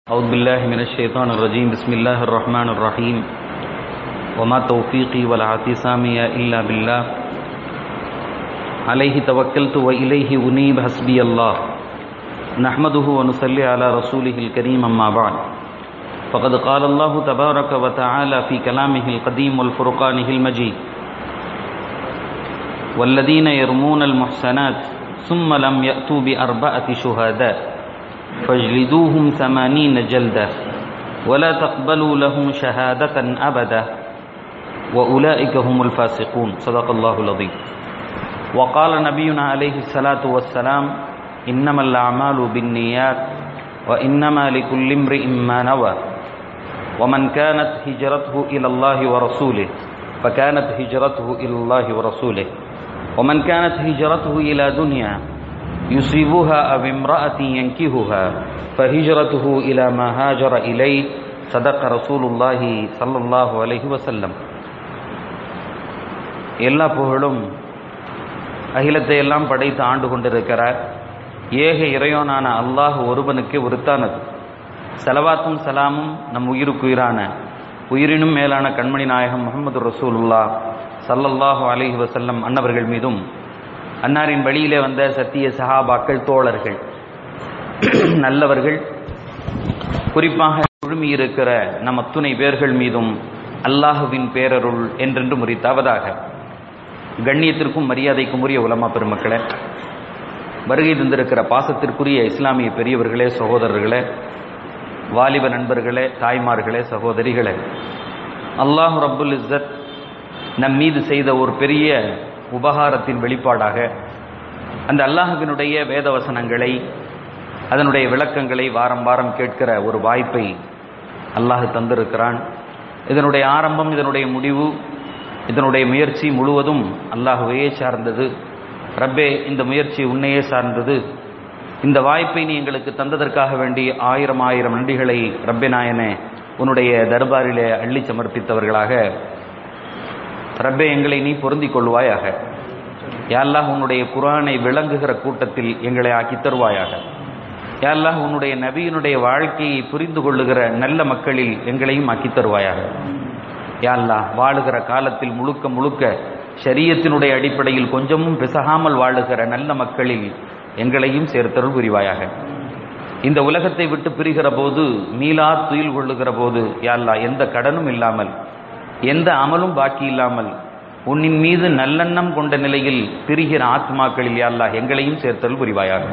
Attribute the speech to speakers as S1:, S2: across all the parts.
S1: أعوذ بالله من الشيطان الرجيم بسم الله الرحمن الرحيم وما توفيقي ولا اعتصامي إلا بالله عليه توكلت وإليه أنيب حسبي الله نحمده ونصلي على رسوله الكريم أما بعد فقد قال الله تبارك وتعالى في كلامه القديم والفرقانه المجيد والذين يرمون المحسنات ثم لم يأتوا بأربعة شهداء فاجلدوهم ثمانين جلدة ولا تقبلوا لهم شهادة أبدا وأولئك هم الفاسقون صدق الله العظيم وقال نبينا عليه الصلاة والسلام إنما الأعمال بالنيات وإنما لكل امرئ ما نوى ومن كانت هجرته إلى الله ورسوله فكانت هجرته إلى الله ورسوله ومن كانت هجرته إلى دنيا يصيبها أو امرأة ينكهها فهجرته إلى ما هاجر إليه صدق رسول الله صلى الله عليه وسلم எல்லா புகழும் அகிலத்தை எல்லாம் படைத்து ஆண்டு கொண்டிருக்கிறார் ஏக இறையோனான அல்லாஹ் ஒருவனுக்கு உருத்தானது செலவாத்தும் சலாமும் நம் உயிருக்குயிரான உயிரினும் மேலான கண்மணி நாயகம் முகமது ரசூலுல்லா சல்லல்லாஹு அலிஹி வசல்லம் அன்னவர்கள் மீதும் அன்னாரின் வழியிலே வந்த சத்திய சஹாபாக்கள் தோழர்கள் நல்லவர்கள் குறிப்பாக குழுமி இருக்கிற நம் அத்துணை பேர்கள் மீதும் அல்லாஹுவின் பேரருள் என்றென்று முறித்தாவதாக கண்ணியத்திற்கும் மரியாதைக்கும் உரிய உலமா பெருமக்களே வருகை தந்திருக்கிற பாசத்திற்குரிய இஸ்லாமிய பெரியவர்களே சகோதரர்களே வாலிப நண்பர்களே தாய்மார்களே சகோதரிகளே அல்லாஹு ரப்புல் இஸ்ஸத் நம் மீது செய்த ஒரு பெரிய உபகாரத்தின் வெளிப்பாடாக அந்த அல்லாஹுவினுடைய வேதவசனங்களை அதனுடைய விளக்கங்களை வாரம் வாரம் கேட்கிற ஒரு வாய்ப்பை அல்லாஹ் தந்திருக்கிறான் இதனுடைய ஆரம்பம் இதனுடைய முடிவு இதனுடைய முயற்சி முழுவதும் அல்லாஹுவையே சார்ந்தது ரப்பே இந்த முயற்சி உன்னையே சார்ந்தது இந்த வாய்ப்பை நீ எங்களுக்கு தந்ததற்காக வேண்டி ஆயிரம் ஆயிரம் நன்றிகளை ரப்பே நாயனே உன்னுடைய தர்பாரிலே அள்ளி சமர்ப்பித்தவர்களாக ரப்பே எங்களை நீ பொருந்திக் கொள்வாயாக யாரெல்லாம் உன்னுடைய குரானை விளங்குகிற கூட்டத்தில் எங்களை ஆக்கி தருவாயாக யாரெல்லாம் உன்னுடைய நபியினுடைய வாழ்க்கையை புரிந்து கொள்ளுகிற நல்ல மக்களில் எங்களையும் ஆக்கி தருவாயாக யாழ்லா வாழுகிற காலத்தில் முழுக்க முழுக்க சரியத்தினுடைய அடிப்படையில் கொஞ்சமும் பிசகாமல் வாழுகிற நல்ல மக்களில் எங்களையும் சேர்த்தருள் புரிவாயாக இந்த உலகத்தை விட்டு பிரிகிற போது மீளா துயில் கொள்ளுகிற போது யாழ்லா எந்த கடனும் இல்லாமல் எந்த அமலும் பாக்கி இல்லாமல் உன்னின் மீது நல்லெண்ணம் கொண்ட நிலையில் பிரிகிற ஆத்மாக்களில் யாழ்லா எங்களையும் சேர்த்தல் புரிவாயாக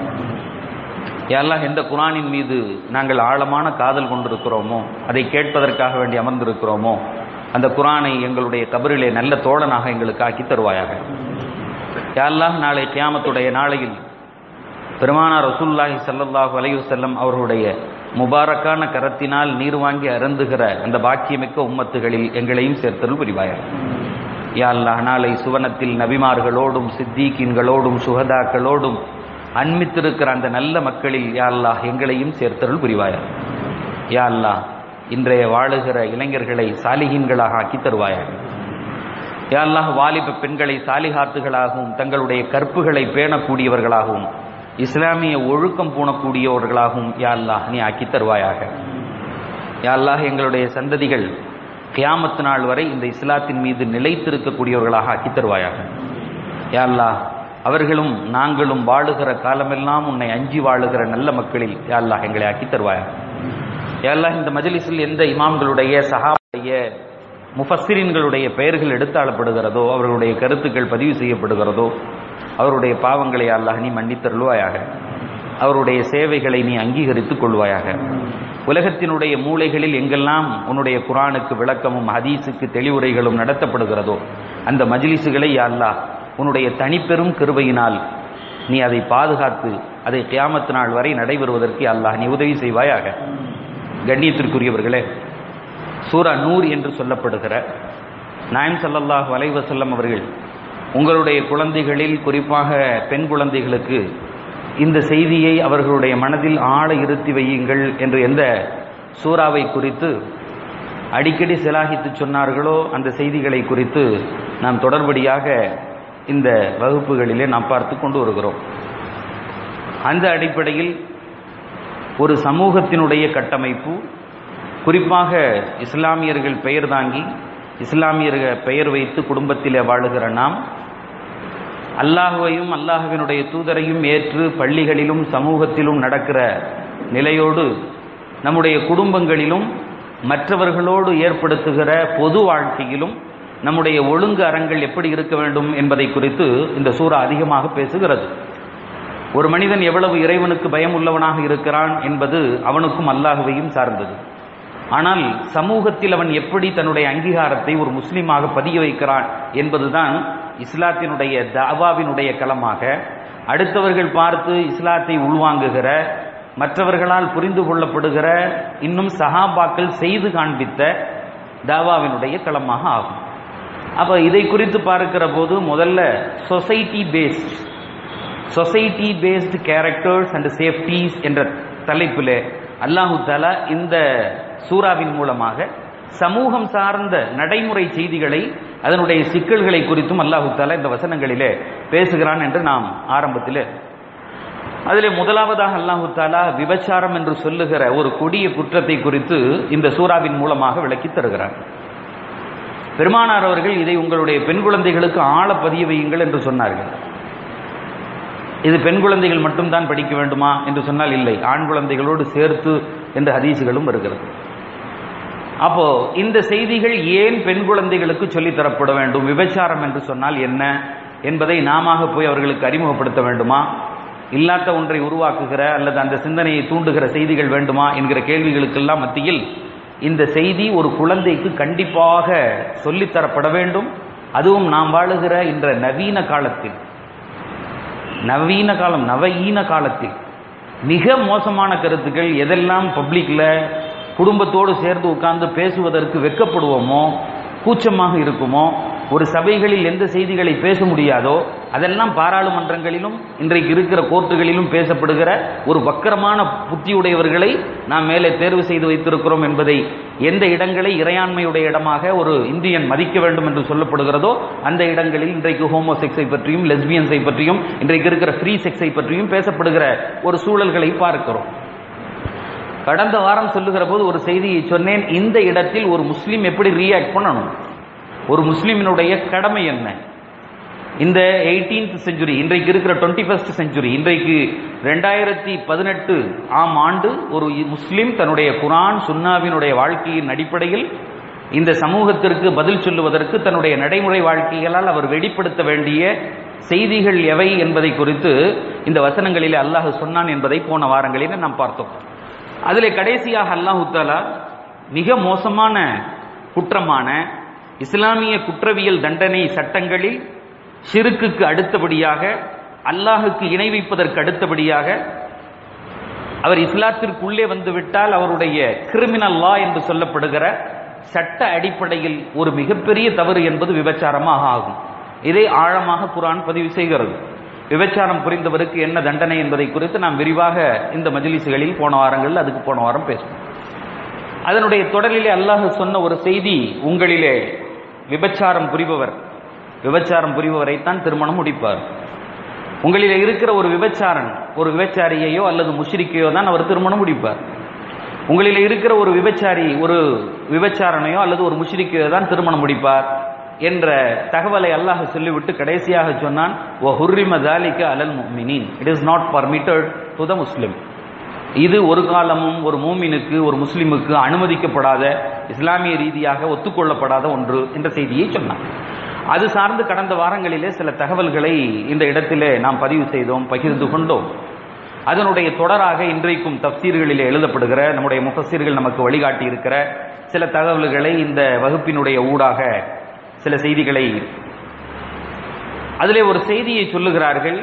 S1: யாழ்லா எந்த குரானின் மீது நாங்கள் ஆழமான காதல் கொண்டிருக்கிறோமோ அதை கேட்பதற்காக வேண்டி அமர்ந்திருக்கிறோமோ அந்த குரானை எங்களுடைய கபரிலே நல்ல தோழனாக எங்களுக்கு ஆக்கி தருவாயாக யாரெல்லாம் நாளை கியாமத்துடைய நாளையில் பெருமானா ரசூல்லாஹி சல்லாஹூ அலையு செல்லம் அவர்களுடைய முபாரக்கான கரத்தினால் நீர் வாங்கி அருந்துகிற அந்த பாக்கியமிக்க உம்மத்துகளில் எங்களையும் சேர்த்தல் புரிவாயாக யா அல்லாஹ் நாளை சுவனத்தில் நபிமார்களோடும் சித்தீக்கின்களோடும் சுகதாக்களோடும் அன்மித்திருக்கிற அந்த நல்ல மக்களில் யா அல்லாஹ் எங்களையும் சேர்த்தருள் புரிவாயாக யா அல்லாஹ் இன்றைய வாழுகிற இளைஞர்களை சாலிகீன்களாக ஆக்கி தருவாயாக யாரெல்லாம் வாலிப பெண்களை சாலிகாத்துகளாகவும் தங்களுடைய கற்புகளை பேணக்கூடியவர்களாகவும் இஸ்லாமிய ஒழுக்கம் பூணக்கூடியவர்களாகவும் யாழ்லாஹ் நீ ஆக்கி தருவாயாக யாழ்லாஹ் எங்களுடைய சந்ததிகள் கியாமத்து நாள் வரை இந்த இஸ்லாத்தின் மீது நிலைத்திருக்கக்கூடியவர்களாக ஆக்கி தருவாயாக யாழ்லாஹ் அவர்களும் நாங்களும் வாழுகிற காலமெல்லாம் உன்னை அஞ்சி வாழுகிற நல்ல மக்களில் யாழ்லாஹ் எங்களை ஆக்கி தருவாயாக எல்லாம் இந்த மஜலிஸில் எந்த இமாம்களுடைய சஹாவுடைய முஃபஸ்ஸிரின்களுடைய பெயர்கள் எடுத்தாளப்படுகிறதோ அவர்களுடைய கருத்துக்கள் பதிவு செய்யப்படுகிறதோ அவருடைய பாவங்களை அல்லாஹ் நீ மன்னித்தருள்வாயாக அவருடைய சேவைகளை நீ அங்கீகரித்துக் கொள்வாயாக உலகத்தினுடைய மூளைகளில் எங்கெல்லாம் உன்னுடைய குரானுக்கு விளக்கமும் ஹதீஸுக்கு தெளிவுரைகளும் நடத்தப்படுகிறதோ அந்த மஜிலிசுகளை அல்லாஹ் உன்னுடைய தனிப்பெரும் கிருபையினால் நீ அதை பாதுகாத்து அதை கியாமத்து நாள் வரை நடைபெறுவதற்கு அல்லாஹ் நீ உதவி செய்வாயாக கண்ணியத்திற்குரியவர்களே சூரா நூர் என்று சொல்லப்படுகிற நாயம் சல்லல்லாஹ் வலைவசல்லம் அவர்கள் உங்களுடைய குழந்தைகளில் குறிப்பாக பெண் குழந்தைகளுக்கு இந்த செய்தியை அவர்களுடைய மனதில் ஆழ இருத்தி வையுங்கள் என்று எந்த சூறாவை குறித்து அடிக்கடி சிலாகித்து சொன்னார்களோ அந்த செய்திகளை குறித்து நாம் தொடர்படியாக இந்த வகுப்புகளிலே நாம் பார்த்து கொண்டு வருகிறோம் அந்த அடிப்படையில் ஒரு சமூகத்தினுடைய கட்டமைப்பு குறிப்பாக இஸ்லாமியர்கள் பெயர் தாங்கி இஸ்லாமியர்கள் பெயர் வைத்து குடும்பத்திலே வாழுகிற நாம் அல்லாஹுவையும் அல்லாஹுவினுடைய தூதரையும் ஏற்று பள்ளிகளிலும் சமூகத்திலும் நடக்கிற நிலையோடு நம்முடைய குடும்பங்களிலும் மற்றவர்களோடு ஏற்படுத்துகிற பொது வாழ்க்கையிலும் நம்முடைய ஒழுங்கு அறங்கள் எப்படி இருக்க வேண்டும் என்பதை குறித்து இந்த சூறா அதிகமாக பேசுகிறது ஒரு மனிதன் எவ்வளவு இறைவனுக்கு பயம் உள்ளவனாக இருக்கிறான் என்பது அவனுக்கும் அல்லாஹுவையும் சார்ந்தது ஆனால் சமூகத்தில் அவன் எப்படி தன்னுடைய அங்கீகாரத்தை ஒரு முஸ்லீமாக பதிய வைக்கிறான் என்பதுதான் இஸ்லாத்தினுடைய தாவாவினுடைய களமாக அடுத்தவர்கள் பார்த்து இஸ்லாத்தை உள்வாங்குகிற மற்றவர்களால் புரிந்து கொள்ளப்படுகிற இன்னும் சஹாபாக்கள் செய்து காண்பித்த தாவாவினுடைய களமாக ஆகும் அப்போ இதை குறித்து பார்க்கிற போது முதல்ல society based society based characters and safeties என்ற தலைப்பில் அல்லாஹு தாலா இந்த சூறாவின் மூலமாக சமூகம் சார்ந்த நடைமுறை செய்திகளை அதனுடைய சிக்கல்களை குறித்தும் அல்லாஹு தாலா இந்த வசனங்களிலே பேசுகிறான் என்று நாம் ஆரம்பத்தில் அதிலே முதலாவதாக அல்லாஹு தாலா விபச்சாரம் என்று சொல்லுகிற ஒரு கொடிய குற்றத்தை குறித்து இந்த சூறாவின் மூலமாக விளக்கி தருகிறார் பெருமானார் அவர்கள் இதை உங்களுடைய பெண் குழந்தைகளுக்கு ஆழ பதிய வையுங்கள் என்று சொன்னார்கள் இது பெண் குழந்தைகள் மட்டும்தான் படிக்க வேண்டுமா என்று சொன்னால் இல்லை ஆண் குழந்தைகளோடு சேர்த்து என்ற ஹதீசுகளும் வருகிறது அப்போ இந்த செய்திகள் ஏன் பெண் குழந்தைகளுக்கு சொல்லித்தரப்பட வேண்டும் விபச்சாரம் என்று சொன்னால் என்ன என்பதை நாம போய் அவர்களுக்கு அறிமுகப்படுத்த வேண்டுமா இல்லாத ஒன்றை உருவாக்குகிற அல்லது அந்த சிந்தனையை தூண்டுகிற செய்திகள் வேண்டுமா என்கிற கேள்விகளுக்கெல்லாம் மத்தியில் இந்த செய்தி ஒரு குழந்தைக்கு கண்டிப்பாக சொல்லித்தரப்பட வேண்டும் அதுவும் நாம் வாழுகிற இந்த நவீன காலத்தில் நவீன காலம் நவீன காலத்தில் மிக மோசமான கருத்துக்கள் எதெல்லாம் பப்ளிக்ல குடும்பத்தோடு சேர்ந்து உட்கார்ந்து பேசுவதற்கு வெக்கப்படுவோமோ கூச்சமாக இருக்குமோ ஒரு சபைகளில் எந்த செய்திகளை பேச முடியாதோ அதெல்லாம் பாராளுமன்றங்களிலும் இன்றைக்கு இருக்கிற கோர்ட்டுகளிலும் பேசப்படுகிற ஒரு வக்கரமான புத்தியுடையவர்களை நாம் மேலே தேர்வு செய்து வைத்திருக்கிறோம் என்பதை எந்த இடங்களை இறையாண்மையுடைய இடமாக ஒரு இந்தியன் மதிக்க வேண்டும் என்று சொல்லப்படுகிறதோ அந்த இடங்களில் இன்றைக்கு ஹோமோ செக்ஸை பற்றியும் லெஸ்பியன்ஸை பற்றியும் இன்றைக்கு இருக்கிற ஃப்ரீ செக்ஸை பற்றியும் பேசப்படுகிற ஒரு சூழல்களை பார்க்கிறோம் கடந்த வாரம் சொல்லுகிற போது ஒரு செய்தியை சொன்னேன் இந்த இடத்தில் ஒரு முஸ்லீம் எப்படி ரியாக்ட் பண்ணணும் ஒரு முஸ்லீமினுடைய கடமை என்ன இந்த எயிட்டீன்த் செஞ்சுரி இன்றைக்கு இருக்கிற டுவெண்ட்டி ஃபர்ஸ்ட் செஞ்சுரி இன்றைக்கு ரெண்டாயிரத்தி பதினெட்டு ஆம் ஆண்டு ஒரு முஸ்லீம் தன்னுடைய குரான் சுன்னாவினுடைய வாழ்க்கையின் அடிப்படையில் இந்த சமூகத்திற்கு பதில் சொல்லுவதற்கு தன்னுடைய நடைமுறை வாழ்க்கைகளால் அவர் வெளிப்படுத்த வேண்டிய செய்திகள் எவை என்பதை குறித்து இந்த வசனங்களிலே அல்லாஹ் சொன்னான் என்பதை போன வாரங்களில் நாம் பார்த்தோம் அதில் கடைசியாக அல்லாஹு தாலா மிக மோசமான குற்றமான இஸ்லாமிய குற்றவியல் தண்டனை சட்டங்களில் ஷிருக்குக்கு அடுத்தபடியாக அல்லாஹுக்கு இணை வைப்பதற்கு அடுத்தபடியாக அவர் இஸ்லாத்திற்குள்ளே வந்துவிட்டால் அவருடைய கிரிமினல் லா என்று சொல்லப்படுகிற சட்ட அடிப்படையில் ஒரு மிகப்பெரிய தவறு என்பது விபச்சாரமாக ஆகும் இதை ஆழமாக குரான் பதிவு செய்கிறது விபச்சாரம் புரிந்தவருக்கு என்ன தண்டனை என்பதை குறித்து நாம் விரிவாக இந்த மஜிலிசுகளில் போன வாரங்கள் அதுக்கு போன வாரம் பேசுவோம் அதனுடைய தொடரிலே அல்லாஹ் சொன்ன ஒரு செய்தி உங்களிலே விபச்சாரம் புரிபவர் விபச்சாரம் புரிபவரைத்தான் திருமணம் முடிப்பார் உங்களிலே இருக்கிற ஒரு விபச்சாரன் ஒரு விபச்சாரியையோ அல்லது முஷ்ரிக்கையோ தான் அவர் திருமணம் முடிப்பார் உங்களிலே இருக்கிற ஒரு விபச்சாரி ஒரு விபச்சாரனையோ அல்லது ஒரு முஷ்ரிக்கையோ தான் திருமணம் முடிப்பார் என்ற தகவலை அல்லாஹ் சொல்லிவிட்டு கடைசியாக சொன்னான் ஓ ஹுர்ரிம தாலிக்க அலல் முக்மினின் it is not permitted to the Muslim இது ஒரு காலமும் ஒரு மூமினுக்கு ஒரு முஸ்லிமுக்கு அனுமதிக்கப்படாத இஸ்லாமிய ரீதியாக ஒத்துக்கொள்ளப்படாத ஒன்று என்ற செய்தியை சொன்னான் அது சார்ந்து கடந்த வாரங்களிலே சில தகவல்களை இந்த இடத்திலே நாம் பதிவு செய்தோம் பகிர்ந்து கொண்டோம் அதனுடைய தொடராக இன்றைக்கும் தப்சீர்களிலே எழுதப்படுகிற நம்முடைய முஃபசீர்கள் நமக்கு வழிகாட்டி இருக்கிற சில தகவல்களை இந்த வகுப்பினுடைய ஊடாக சில செய்திகளை அதிலே ஒரு செய்தியை சொல்லுகிறார்கள்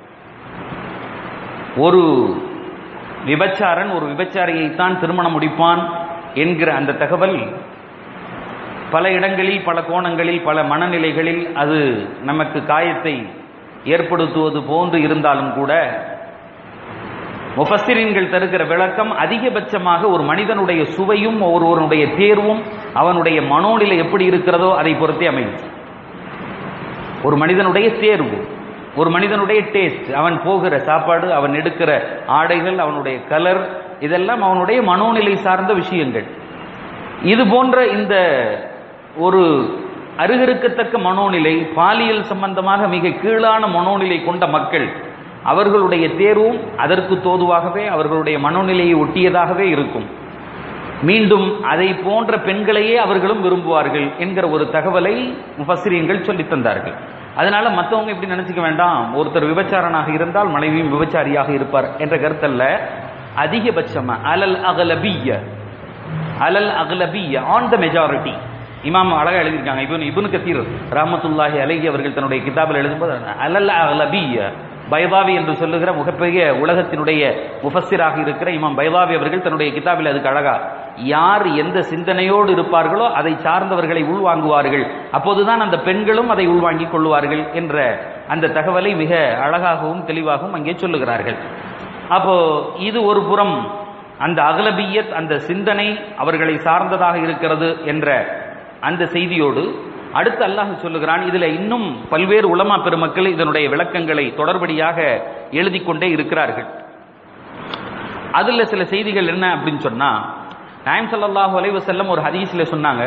S1: ஒரு விபச்சாரன் ஒரு விபச்சாரியைத்தான் திருமணம் முடிப்பான் என்கிற அந்த தகவல் பல இடங்களில் பல கோணங்களில் பல மனநிலைகளில் அது நமக்கு காயத்தை ஏற்படுத்துவது போன்று இருந்தாலும் கூட முஃபஸ்திரீன்கள் தருகிற விளக்கம் அதிகபட்சமாக ஒரு மனிதனுடைய சுவையும் ஒருவனுடைய தேர்வும் அவனுடைய மனோநிலை எப்படி இருக்கிறதோ அதை பொறுத்தே அமையும் ஒரு மனிதனுடைய தேர்வு ஒரு மனிதனுடைய டேஸ்ட் அவன் போகிற சாப்பாடு அவன் எடுக்கிற ஆடைகள் அவனுடைய கலர் இதெல்லாம் அவனுடைய மனோநிலை சார்ந்த விஷயங்கள் இது போன்ற இந்த ஒரு அருகருக்கத்தக்க மனோநிலை பாலியல் சம்பந்தமாக மிக கீழான மனோநிலை கொண்ட மக்கள் அவர்களுடைய தேர்வும் அதற்கு தோதுவாகவே அவர்களுடைய மனோநிலையை ஒட்டியதாகவே இருக்கும் மீண்டும் அதை போன்ற பெண்களையே அவர்களும் விரும்புவார்கள் என்கிற ஒரு தகவலை முஃபஸ்ரீன்கள் சொல்லித் தந்தார்கள் அதனால மற்றவங்க இப்படி நினைச்சுக்க வேண்டாம் ஒருத்தர் விபச்சாரனாக இருந்தால் மனைவியும் விபச்சாரியாக இருப்பார் என்ற கருத்தல்ல அதிகபட்சமா அலல் அகலபிய அலல் அகலபிய ஆன் த மெஜாரிட்டி இமாம் அழகா எழுதியிருக்காங்க இபுன் இபுன் கத்தீர் ராமத்துல்லாஹி அலைஹி அவர்கள் தன்னுடைய கிதாபில் எழுதும்போது அலல் அகலபிய பைதாவி என்று சொல்லுகிற மிகப்பெரிய உலகத்தினுடைய முஃபஸ்ஸிராக இருக்கிற இமாம் பைதாவி அவர்கள் தன்னுடைய கிதாபில் அதுக்கு அழகா யார் எந்த சிந்தனையோடு இருப்பார்களோ அதை சார்ந்தவர்களை உள்வாங்குவார்கள் அப்போதுதான் அந்த பெண்களும் அதை உள்வாங்கிக் கொள்வார்கள் என்ற அந்த தகவலை மிக அழகாகவும் தெளிவாகவும் அங்கே சொல்லுகிறார்கள் அப்போ இது ஒரு புறம் அந்த அகலபியத் அந்த சிந்தனை அவர்களை சார்ந்ததாக இருக்கிறது என்ற அந்த செய்தியோடு அடுத்து அல்லாஹ் சொல்லுகிறான் இதுல இன்னும் பல்வேறு உலமா பெருமக்கள் இதனுடைய விளக்கங்களை தொடர்படியாக எழுதி கொண்டே இருக்கிறார்கள் அதுல சில செய்திகள் என்ன அப்படின்னு சொன்னா நாயம் ஸல்லல்லாஹு அலைஹி வஸல்லம் ஒரு ஹதீஸ்ல சொன்னாங்க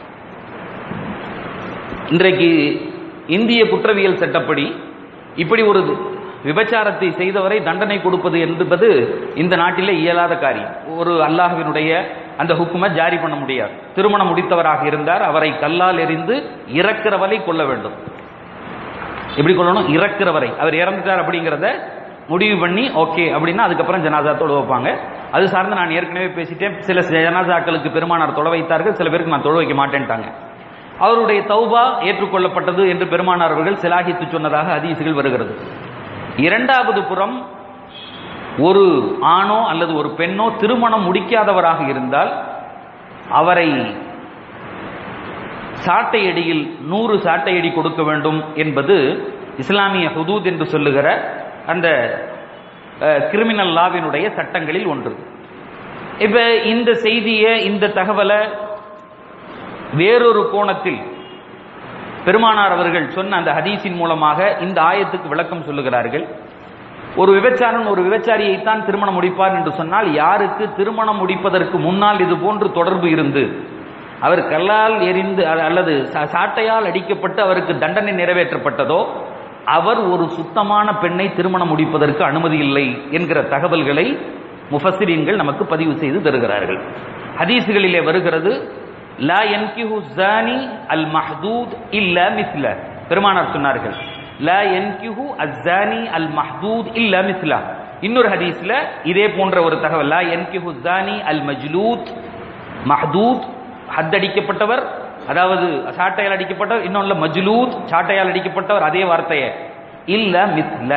S1: இன்றைக்கு இந்திய குற்றவியல் சட்டப்படி இப்படி ஒரு விபச்சாரத்தை செய்தவரை தண்டனை கொடுப்பது என்பது இந்த நாட்டிலே இயலாத காரியம் ஒரு அல்லாஹ்வினுடைய அந்த ஹுக்குமை ஜாரி பண்ண முடியாது திருமணம் முடித்தவராக இருந்தார் அவரை கல்லால் எறிந்து இறக்கிறவரை கொள்ள வேண்டும் எப்படி கொள்ளணும் இறக்கிறவரை அவர் இறந்துட்டார் அப்படிங்கிறத முடிவு பண்ணி ஓகே அப்படின்னா அதுக்கப்புறம் ஜனாதா தொழ வைப்பாங்க அது சார்ந்து நான் ஏற்கனவே பேசிட்டேன் சில ஜனாதாக்களுக்கு பெருமானார் தொலை வைத்தார்கள் சில பேருக்கு நான் தொழ வைக்க மாட்டேன்ட்டாங்க அவருடைய தௌபா ஏற்றுக்கொள்ளப்பட்டது என்று பெருமானார் அவர்கள் சிலாகித்து சொன்னதாக ஹதீசுகள் வருகிறது இரண்டாவது புறம் ஒரு ஆணோ அல்லது ஒரு பெண்ணோ திருமணம் முடிக்காதவராக இருந்தால் அவரை சாட்டையடியில் நூறு சாட்டையடி கொடுக்க வேண்டும் என்பது இஸ்லாமிய ஹுதூத் என்று சொல்லுகிற அந்த கிரிமினல் லாவினுடைய சட்டங்களில் ஒன்று இப்ப இந்த செய்தியை இந்த தகவலை வேறொரு கோணத்தில் பெருமானார் அவர்கள் சொன்ன அந்த ஹதீஸின் மூலமாக இந்த ஆயத்துக்கு விளக்கம் சொல்லுகிறார்கள் ஒரு விபச்சாரன் ஒரு விபச்சாரியைத்தான் திருமணம் முடிப்பார் என்று சொன்னால் யாருக்கு திருமணம் முடிப்பதற்கு முன்னால் இது போன்று தொடர்பு இருந்து அவர் கல்லால் எரிந்து அல்லது சாட்டையால் அடிக்கப்பட்டு அவருக்கு தண்டனை நிறைவேற்றப்பட்டதோ அவர் ஒரு சுத்தமான பெண்ணை திருமணம் முடிப்பதற்கு அனுமதி இல்லை என்கிற தகவல்களை முஃபசிரீன்கள் நமக்கு பதிவு செய்து தருகிறார்கள் ஹதீசுகளிலே வருகிறது லா என்கிஹு ஜானி அல் மஹ்தூத் இல்ல மிஸ்ல பெருமானார் சொன்னார்கள் லா என்கிஹு அஸ்ஸானி அல் மஹ்தூத் இல்ல மிஸ்லா இன்னொரு ஹதீஸ்ல இதே போன்ற ஒரு தகவல் லா என்கிஹு ஜானி அல் மஜ்லூத் மஹ்தூத் ஹத்தடிக்கப்பட்டவர் அதாவது சாட்டையால் அடிக்கப்பட்டவர் இன்னொன்னுல மஜ்லூத் சாட்டையால் அடிக்கப்பட்டவர் அதே வார்த்தையை இல்ல மிஸ்ல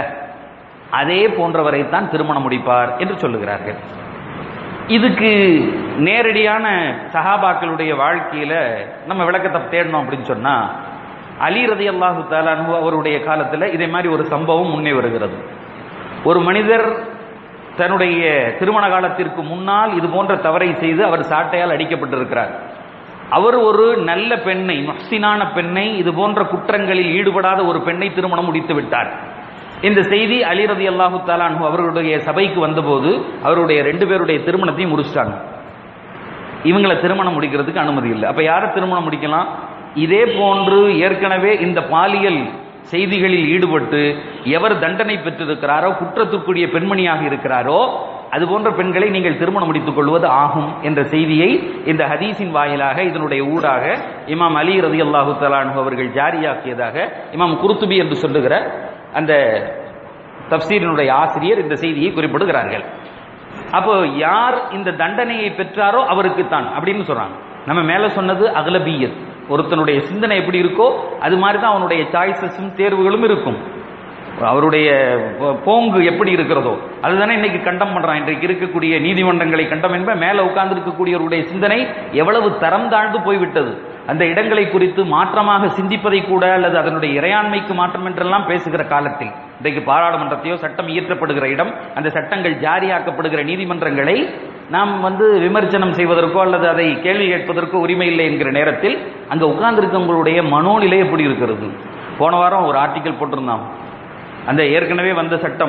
S1: அதே போன்றவரை தான் திருமணம் முடிப்பார் என்று சொல்லுகிறார்கள் இதுக்கு நேரடியான சஹாபாக்களுடைய வாழ்க்கையில நம்ம விளக்கத்தை தேடணும் அப்படின்னு சொன்னா அலி ரதி அல்லாஹு தாலானு அவருடைய காலத்துல இதே மாதிரி ஒரு சம்பவம் முன்னே வருகிறது ஒரு மனிதர் தன்னுடைய திருமண காலத்திற்கு முன்னால் இது போன்ற தவறை செய்து அவர் சாட்டையால் அடிக்கப்பட்டிருக்கிறார் அவர் ஒரு நல்ல பெண்ணை மஹ்சினான பெண்ணை இது போன்ற குற்றங்களில் ஈடுபடாத ஒரு பெண்ணை திருமணம் முடித்து விட்டார் இந்த செய்தி அலி ரதி அல்லாஹு தாலானு அவர்களுடைய சபைக்கு வந்தபோது அவருடைய ரெண்டு பேருடைய திருமணத்தையும் முடிச்சிட்டாங்க இவங்களை திருமணம் முடிக்கிறதுக்கு அனுமதி இல்லை அப்ப யாரை திருமணம் முடிக்கலாம் இதே போன்று ஏற்கனவே இந்த பாலியல் செய்திகளில் ஈடுபட்டு எவர் தண்டனை பெற்றிருக்கிறாரோ குற்றத்துக்குரிய பெண்மணியாக இருக்கிறாரோ அது போன்ற பெண்களை நீங்கள் திருமணம் முடித்துக் கொள்வது ஆகும் என்ற செய்தியை இந்த ஹதீஸின் வாயிலாக இதனுடைய ஊடாக இமாம் அலி ரதி அல்லாஹு தலானு அவர்கள் ஜாரியாக்கியதாக இமாம் குருத்துபி என்று சொல்லுகிற அந்த தப்சீரினுடைய ஆசிரியர் இந்த செய்தியை குறிப்பிடுகிறார்கள் அப்போ யார் இந்த தண்டனையை பெற்றாரோ அவருக்குத்தான் அப்படின்னு சொல்றாங்க நம்ம மேல சொன்னது அகலபியத் ஒருத்தனுடைய சிந்தனை எப்படி இருக்கோ அது மாதிரி தான் அவனுடைய சாய்ஸஸும் தேர்வுகளும் இருக்கும் அவருடைய போங்கு எப்படி இருக்கிறதோ அதுதானே இன்னைக்கு கண்டம் பண்றான் இன்றைக்கு இருக்கக்கூடிய நீதிமன்றங்களை கண்டம் என்ப மேல உட்கார்ந்து இருக்கக்கூடியவருடைய சிந்தனை எவ்வளவு தரம் தாழ்ந்து போய்விட்டது அந்த இடங்களை குறித்து மாற்றமாக சிந்திப்பதை கூட அல்லது அதனுடைய இறையாண்மைக்கு மாற்றம் என்றெல்லாம் பேசுகிற காலத்தில் இன்றைக்கு பாராளுமன்றத்தையோ சட்டம் இயற்றப்படுகிற இடம் அந்த சட்டங்கள் ஜாரியாக்கப்படுகிற நீதிமன்றங்களை நாம் வந்து விமர்சனம் செய்வதற்கோ அல்லது அதை கேள்வி கேட்பதற்கோ உரிமை இல்லை என்கிற நேரத்தில் அங்க உட்கார்ந்திருக்கவங்களுடைய மனோநிலை எப்படி இருக்கிறது போன வாரம் ஒரு ஆர்டிக்கல் போட்டிருந்தான் அந்த ஏற்கனவே வந்த சட்டம்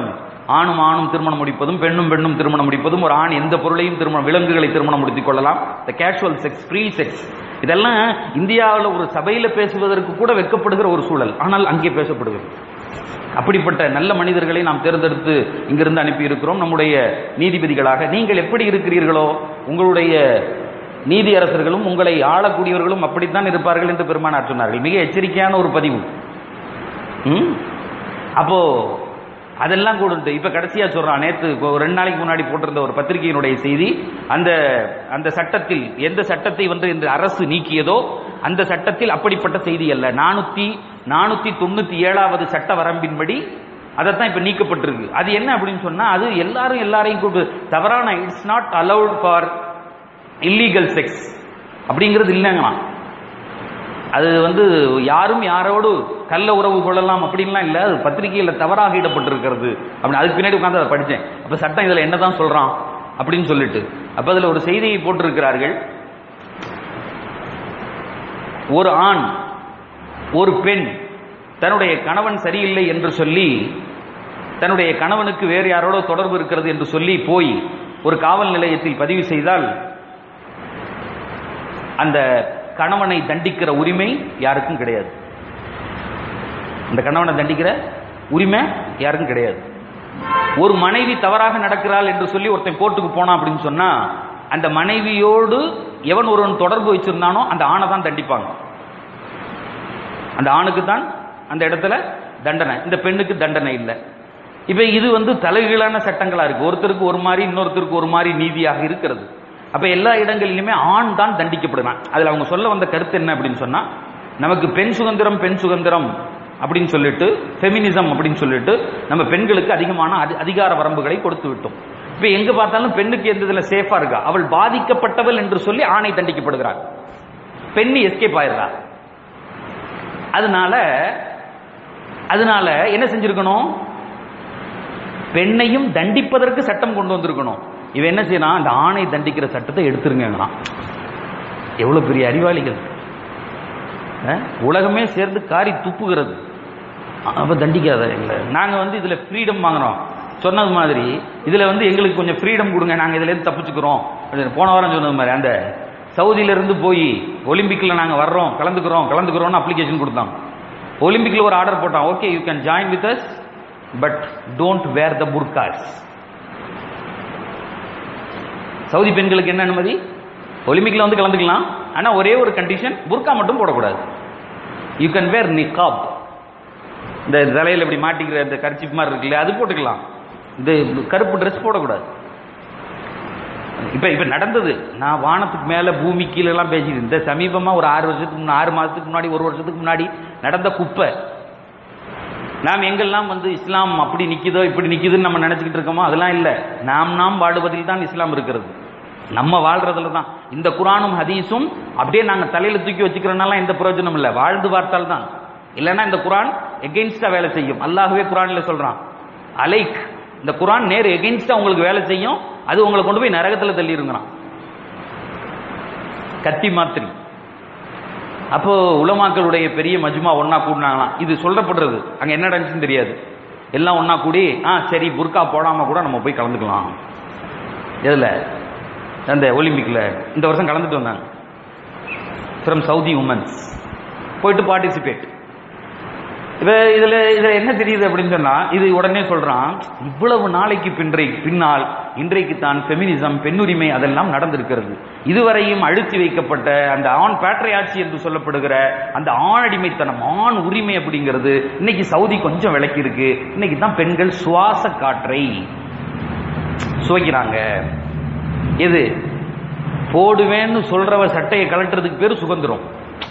S1: ஆணும் ஆணும் திருமணம் முடிப்பதும் பெண்ணும் பெண்ணும் திருமணம் முடிப்பதும் ஒரு ஆண் எந்த பொருளையும் திருமணம் விலங்குகளை திருமணம் முடித்துக் கொள்ளலாம் இந்த கேஷுவல் செக்ஸ் ஃப்ரீ செக்ஸ் இதெல்லாம் இந்தியாவில் ஒரு சபையில பேசுவதற்கு கூட வெட்கப்படுகிற ஒரு சூழல் ஆனால் அங்கே பேசப்படுகிறது அப்படிப்பட்ட நல்ல மனிதர்களை நாம் தேர்ந்தெடுத்து இங்கிருந்து அனுப்பி இருக்கிறோம் நம்முடைய நீதிபதிகளாக நீங்கள் எப்படி இருக்கிறீர்களோ உங்களுடைய நீதி அரசர்களும் உங்களை ஆளக்கூடியவர்களும் அப்படித்தான் இருப்பார்கள் என்று பெருமானார் சொன்னார்கள் மிக எச்சரிக்கையான ஒரு பதிவு ம்? அப்போ அதெல்லாம் கூட உண்டு. இப்ப கடைசியா சொல்றான் நேத்து இப்போ ஒரு ரெண்டு நாளைக்கு முன்னாடி போட்டிருந்த ஒரு பத்திரிகையினுடைய செய்தி அந்த அந்த சட்டத்தில் எந்த சட்டத்தை வந்து இந்த அரசு நீக்கியதோ அந்த சட்டத்தில் அப்படிப்பட்ட செய்தி அல்ல நானூத்தி நானூத்தி தொண்ணூத்தி ஏழாவது சட்ட வரம்பின்படி அதைத்தான் இப்ப நீக்கப்பட்டிருக்கு அது என்ன அப்படின்னு சொன்னா அது எல்லாரும் எல்லாரையும் கூப்பிட்டு தவறான it's not allowed for illegal sex அப்படிங்கிறது இல்லைங்களாம் அது வந்து யாரும் யாரோடு கள்ள உறவு கொள்ளலாம் அப்படின்லாம் இல்லை அது பத்திரிகையில் தவறாக இடப்பட்டிருக்கிறது அப்படின்னு அதுக்கு பின்னாடி உட்காந்து அதை படித்தேன் அப்போ சட்டம் இதில் என்னதான் சொல்றான் அப்படின்னு சொல்லிட்டு அப்போ அதில் ஒரு செய்தியை போட்டிருக்கிறார்கள் ஒரு ஆண் ஒரு பெண் தன்னுடைய கணவன் சரியில்லை என்று சொல்லி தன்னுடைய கணவனுக்கு வேறு யாரோட தொடர்பு இருக்கிறது என்று சொல்லி போய் ஒரு காவல் நிலையத்தில் பதிவு செய்தால் அந்த கணவனை தண்டிக்கிற உரிமை யாருக்கும் கிடையாது அந்த கணவனை தண்டிக்கிற உரிமை யாருக்கும் கிடையாது ஒரு மனைவி தவறாக நடக்கிறாள் என்று சொல்லி ஒருத்தன் கோர்ட்டுக்கு போனான் அப்படின்னு சொன்னா அந்த மனைவியோடு எவன் ஒருவன் தொடர்பு வச்சிருந்தானோ அந்த ஆணை தான் தண்டிப்பாங்க அந்த ஆணுக்கு தான் அந்த இடத்துல தண்டனை இந்த பெண்ணுக்கு தண்டனை இல்லை இப்ப இது வந்து தலைகீழான சட்டங்களா இருக்கு ஒருத்தருக்கு ஒரு மாதிரி இன்னொருத்தருக்கு ஒரு மாதிரி நீதியாக இருக்கிறது அப்ப எல்லா இடங்களிலுமே ஆண் தான் தண்டிக்கப்படுறான் அதுல அவங்க சொல்ல வந்த கருத்து என்ன அப்படின்னு சொன்னா நமக்கு பெண் சுதந்திரம் பெண் சுதந்திரம் அப்படின்னு சொல்லிட்டு ஃபெமினிசம் அப்படின்னு சொல்லிட்டு நம்ம பெண்களுக்கு அதிகமான அதி- அதிகார வரம்புகளை கொடுத்து விட்டோம் இப்ப எங்க பார்த்தாலும் பெண்ணுக்கு எந்த இதுல சேஃபா இருக்கா அவள் பாதிக்கப்பட்டவள் என்று சொல்லி ஆணை தண்டிக்கப்படுகிறாள் பெண் எஸ்கேப் ஆயிடுறா அதனால அதனால என்ன செஞ்சிருக்கணும் பெண்ணையும் தண்டிப்பதற்கு சட்டம் கொண்டு வந்திருக்கணும் இவன் என்ன செய்யறான் அந்த ஆணை தண்டிக்கிற சட்டத்தை எடுத்துருங்கிறான் எவ்வளவு பெரிய அறிவாளிகள் அஹ்? உலகமே சேர்ந்து காரி துப்புகிறது அப்ப தண்டிக்காத இல்லை நாங்க வந்து இதுல ஃப்ரீடம் வாங்குறோம் சொன்னது மாதிரி இதுல வந்து எங்களுக்கு கொஞ்சம் ஃப்ரீடம் கொடுங்க நாங்க இதுல இருந்து தப்பிச்சுக்கிறோம் அப்படின்னு போன வாரம் சொன்னது மாதிரி அந்த சவுதியில இருந்து போய் ஒலிம்பிக்ல நாங்க வர்றோம் கலந்துக்கிறோம் கலந்துக்கிறோம்னு அப்ளிகேஷன் கொடுத்தாங்க ஒலிம்பிக்ல ஒரு ஆர்டர் போட்டான் okay you can join with us but don't wear the burqas Saudi பெண்களுக்கு என்ன அனுமதி ஒலிம்பிக்ல வந்து கலந்துக்கலாம் ஆனா ஒரே ஒரு கண்டிஷன் புர்கா மட்டும் போடக்கூடாது யூ கேன் வேர் நிகாப் இந்த தலையில இப்படி மாட்டிக்கிற இந்த கர்ச்சிப் மாதிரி இருக்குல்ல அது போட்டுக்கலாம் இந்த கருப்பு ட்ரெஸ் போடக்கூடாது இப்ப இப்ப நடந்தது நான் வானத்துக்கு மேல பூமி கீழே எல்லாம் பேசிட்டு இந்த சமீபமா ஒரு ஆறு வருஷத்துக்கு முன்ன- ஆறு மாசத்துக்கு முன்னாடி ஒரு வருஷத்துக்கு முன்னாடி நடந்த குப்பை நாம் எங்கெல்லாம் வந்து இஸ்லாம் அப்படி நிக்குதோ இப்படி நிக்குதுன்னு நம்ம நினைச்சுக்கிட்டு இருக்கோமோ அதெல்லாம் இல்ல நாம் நாம் வாழுவதில் தான் இஸ்லாம் இருக்கிறது நம்ம வாழ்றதுல தான் இந்த குரானும் ஹதீஸும் அப்படியே நாங்க தலையில தூக்கி வச்சுக்கிறனால எந்த பிரயோஜனம் இல்ல வாழ்ந்து பார்த்தால் தான் இல்லைன்னா இந்த குரான் எகெயின்ஸ்டா வேலை செய்யும் அல்லாஹ்வே குரான்ல சொல்றான் அலைக் இந்த குரான் நேர் எகெயின்ஸ்டா உங்களுக்கு வேலை செய்யும் அது உங்களை கொண்டு போய் நரகத்துல தள்ளிருங்கிறான் கத்தி மாத்திரி அப்போ உலமாக்களுடைய பெரிய மஜ்மா ஒண்ணா கூடினாங்களாம் இது சொல்லப்படுறது அங்க என்ன நடந்துச்சுன்னு தெரியாது எல்லாம் ஒண்ணா கூடி ஆ சரி புர்கா போடாம கூட நம்ம போய் கலந்துக்கலாம் எதுல அந்த ஒலிம்பிக்ல இந்த வருஷம் கலந்துட்டு வந்தாங்க ஃப்ரம் சவுதி உமன்ஸ் போயிட்டு பார்ட்டிசிபேட் இப்ப இதுல இதுல என்ன தெரியுது அப்படின்னு சொன்னா இது உடனே சொல்றான் இவ்வளவு நாளைக்கு பின்றை பின்னால் இன்றைக்கு தான் ஃபெமினிசம் பெண்ணுரிமை அதெல்லாம் நடந்திருக்கிறது இதுவரையும் அழுத்தி வைக்கப்பட்ட அந்த ஆண் பேட்டரையாட்சி என்று சொல்லப்படுகிற அந்த ஆணடிமைத்தனம் ஆண் உரிமை அப்படிங்கிறது இன்னைக்கு சவுதி கொஞ்சம் விலக்கி இருக்கு இன்னைக்கு தான் பெண்கள் சுவாச காற்றை சுவைக்கிறாங்க எது போடுவேன்னு சொல்றவ சட்டையை கலட்டுறதுக்கு பேரு சுதந்திரம்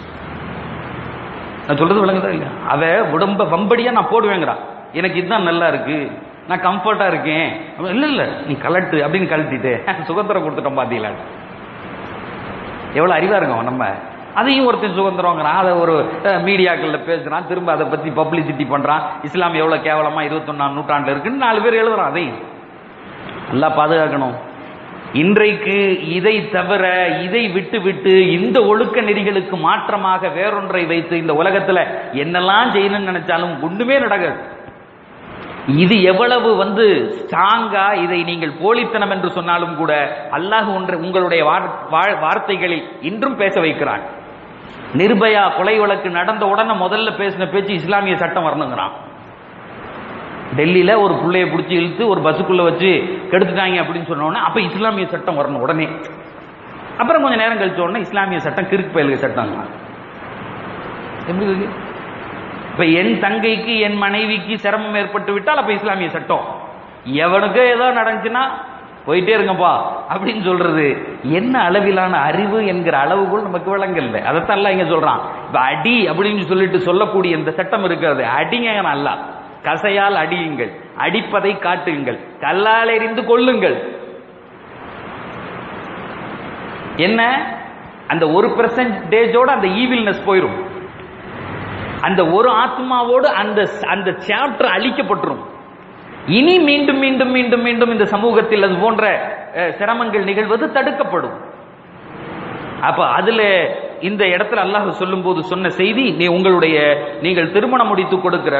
S1: நான் சொல்றது விளங்குதா இல்லையா அவ உடம்ப வம்படியா நான் போடுவேங்கிறா எனக்கு இதுதான் நல்லா இருக்கு நான் கம்ஃபர்ட்டா இருக்கேன் அவன், இல்ல இல்ல நீ கலட்டு அப்படின்னு கழட்டிட்டு சுதந்திரம் கொடுத்துட்டோம் பாத்தீங்களா எவ்வளவு அறிவா இருக்கோம் நம்ம அதையும் ஒருத்தன் சுதந்திரங்கிறான் அதை ஒரு அஹ், மீடியாக்கள்ல பேசுறான் திரும்ப அதை பத்தி பப்ளிசிட்டி பண்றான் இஸ்லாம் எவ்வளவு கேவலமா இருபத்தொன்னாம் நூற்றாண்டுல இருக்குன்னு நாலு பேர் எழுதுறான் அதையும் நல்லா பாதுகாக்கணும் இன்றைக்கு இதை தவிர இதை விட்டு விட்டு இந்த ஒழுக்க நெறிகளுக்கு மாற்றமாக வேறொன்றை வைத்து இந்த உலகத்துல என்னெல்லாம் செய்யணும்னு நினைச்சாலும் ஒண்ணுமே நடக்காது இது எவ்வளவு வந்து ஸ்ட்ராங்கா இதை நீங்கள் போலித்தனம் என்று சொன்னாலும் கூட அல்லாஹ் ஒன்று உங்களுடைய வார்- வா- வார்த்தைகளில் இன்றும் பேச வைக்கிறான் நிர்பயா கொலை வழக்கு நடந்த உடனே முதல்ல பேசின பேச்சு இஸ்லாமிய சட்டம் வரணுங்கிறான் டெல்லியில ஒரு புள்ளைய பிடிச்சி இழுத்து ஒரு பஸ்ஸுக்குள்ள வச்சு கெடுத்துட்டாங்க அப்படின்னு சொன்ன உடனே அப்ப இஸ்லாமிய சட்டம் வரணும் உடனே அப்புறம் கொஞ்ச நேரம் கழிச்ச உடனே இஸ்லாமிய சட்டம் கிறுக்கு பயலுக சட்டம் எப்படி இருக்கு இப்ப என் தங்கைக்கு என் மனைவிக்கு சிரமம் ஏற்பட்டு விட்டால் அப்ப இஸ்லாமிய சட்டம் எவனுக்கு ஏதோ நடந்துச்சுன்னா போயிட்டே இருங்கப்பா அப்படின்னு சொல்றது என்ன அளவிலான அறிவு என்கிற அளவுகள் நமக்கு விளங்கல அதைத்தான் எல்லாம் இங்க சொல்றான் இப்ப அடி அப்படின்னு சொல்லிட்டு சொல்லக்கூடிய இந்த சட்டம் இருக்கிறது அடிங்க அல்ல கசையால் அடியுங்கள் அடிப்பதை காட்டுங்கள் கல்லால் எறிந்து கொள்ளுங்கள் என்ன அந்த ஒரு பெர்சன்டேஜோட அந்த ஈவில்னஸ் போயிடும் அந்த ஒரு ஆத்மாவோடு அந்த அந்த சாப்டர் அழிக்கப்பட்டுரும் இனி மீண்டும் மீண்டும் மீண்டும் மீண்டும் இந்த சமூகத்தில் அது போன்ற அஹ், சிரமங்கள் நிகழ்வது தடுக்கப்படும் அப்ப அதுல இந்த இடத்துல அல்லாஹ் சொல்லும்போது சொன்ன செய்தி நீ உங்களுடைய நீங்கள் திருமணம் முடித்து கொடுக்கிற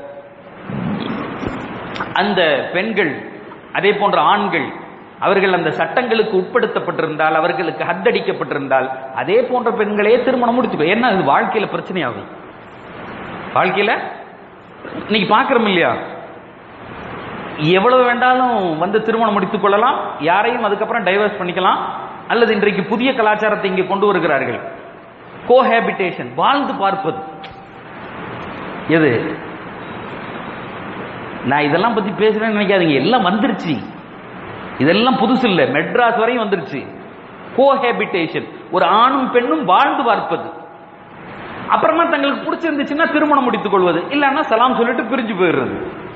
S1: அந்த பெண்கள் அதே போன்ற ஆண்கள் அவர்கள் அந்த சட்டங்களுக்கு உட்படுத்தப்பட்டிருந்தால் அவர்களுக்கு ஹத்தடிக்கப்பட்டிருந்தால் அதே போன்ற பெண்களே திருமணம் முடித்துக்கோ ஏன்னா இது வாழ்க்கையில பிரச்சனையாகும் வாழ்க்கையில இன்னைக்கு பார்க்கிறோம் இல்லையா எவ்வளவு வேண்டாலும் வந்து திருமணம் முடித்துக் கொள்ளலாம் யாரையும் அதுக்கப்புறம் டைவர்ஸ் பண்ணிக்கலாம் அல்லது இன்றைக்கு புதிய கலாச்சாரத்தை இங்கே கொண்டு வருகிறார்கள் கோஹேபிட்டேஷன் வாழ்ந்து பார்ப்பது எது நான் இதெல்லாம் பத்தி பேசுறேன்னு நினைக்காதீங்க எல்லாம் வந்துருச்சு இதெல்லாம் புதுசு இல்ல மெட்ராஸ் வரையும் வந்துருச்சு கோஹேபிட்டேஷன் ஒரு ஆணும் பெண்ணும் வாழ்ந்து பார்ப்பது அப்புறமா தங்களுக்கு பிடிச்சிருந்துச்சுன்னா திருமணம் முடித்துக் கொள்வது இல்லைன்னா சலாம் சொல்லிட்டு பிரிஞ்சு போயிடுறது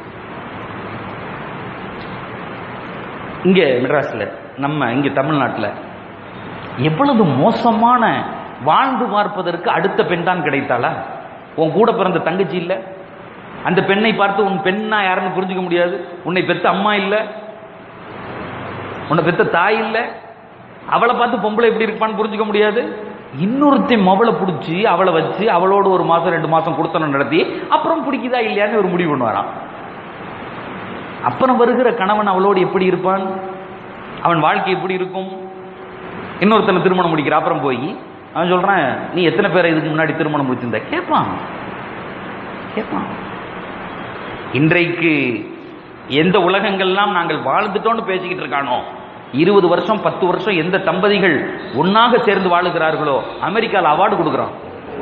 S1: இங்க மெட்ராஸ்ல நம்ம இங்க தமிழ்நாட்டுல எவ்வளவு மோசமான வாழ்ந்து பார்ப்பதற்கு அடுத்த பெண் தான் கிடைத்தாளா உன் கூட பிறந்த தங்கச்சி இல்ல அந்த பெண்ணை பார்த்து உன் பெண்ணா யாருன்னு புரிஞ்சுக்க முடியாது உன்னை பெத்த அம்மா இல்ல உன்னை பெத்த தாய் இல்ல அவளை பார்த்து பொம்பளை எப்படி இருப்பான்னு புரிஞ்சுக்க முடியாது இன்னொருத்தி மவளை பிடிச்சி அவளை வச்சு அவளோட ஒரு மாசம் ரெண்டு மாசம் கொடுத்தனம் நடத்தி அப்புறம் பிடிக்குதா இல்லையான்னு ஒரு முடிவு பண்ணுவாராம் அப்புறம் வருகிற கணவன் அவளோடு எப்படி இருப்பான் அவன் வாழ்க்கை எப்படி இருக்கும் இன்னொருத்தனை திருமணம் முடிக்கிற அப்புறம் போய் அவன் சொல்றான் நீ எத்தனை பேரை இதுக்கு முன்னாடி திருமணம் முடிச்சிருந்த கேட்பான் கேட்பான் இன்றைக்கு எந்த உலகங்கள்லாம் நாங்கள் வாழ்ந்துட்டோம்னு பேசிக்கிட்டு இருக்கானோ இருபது வருஷம் பத்து வருஷம் எந்த தம்பதிகள் ஒன்னாக சேர்ந்து வாழுகிறார்களோ அமெரிக்கால அவார்டு கொடுக்குறான்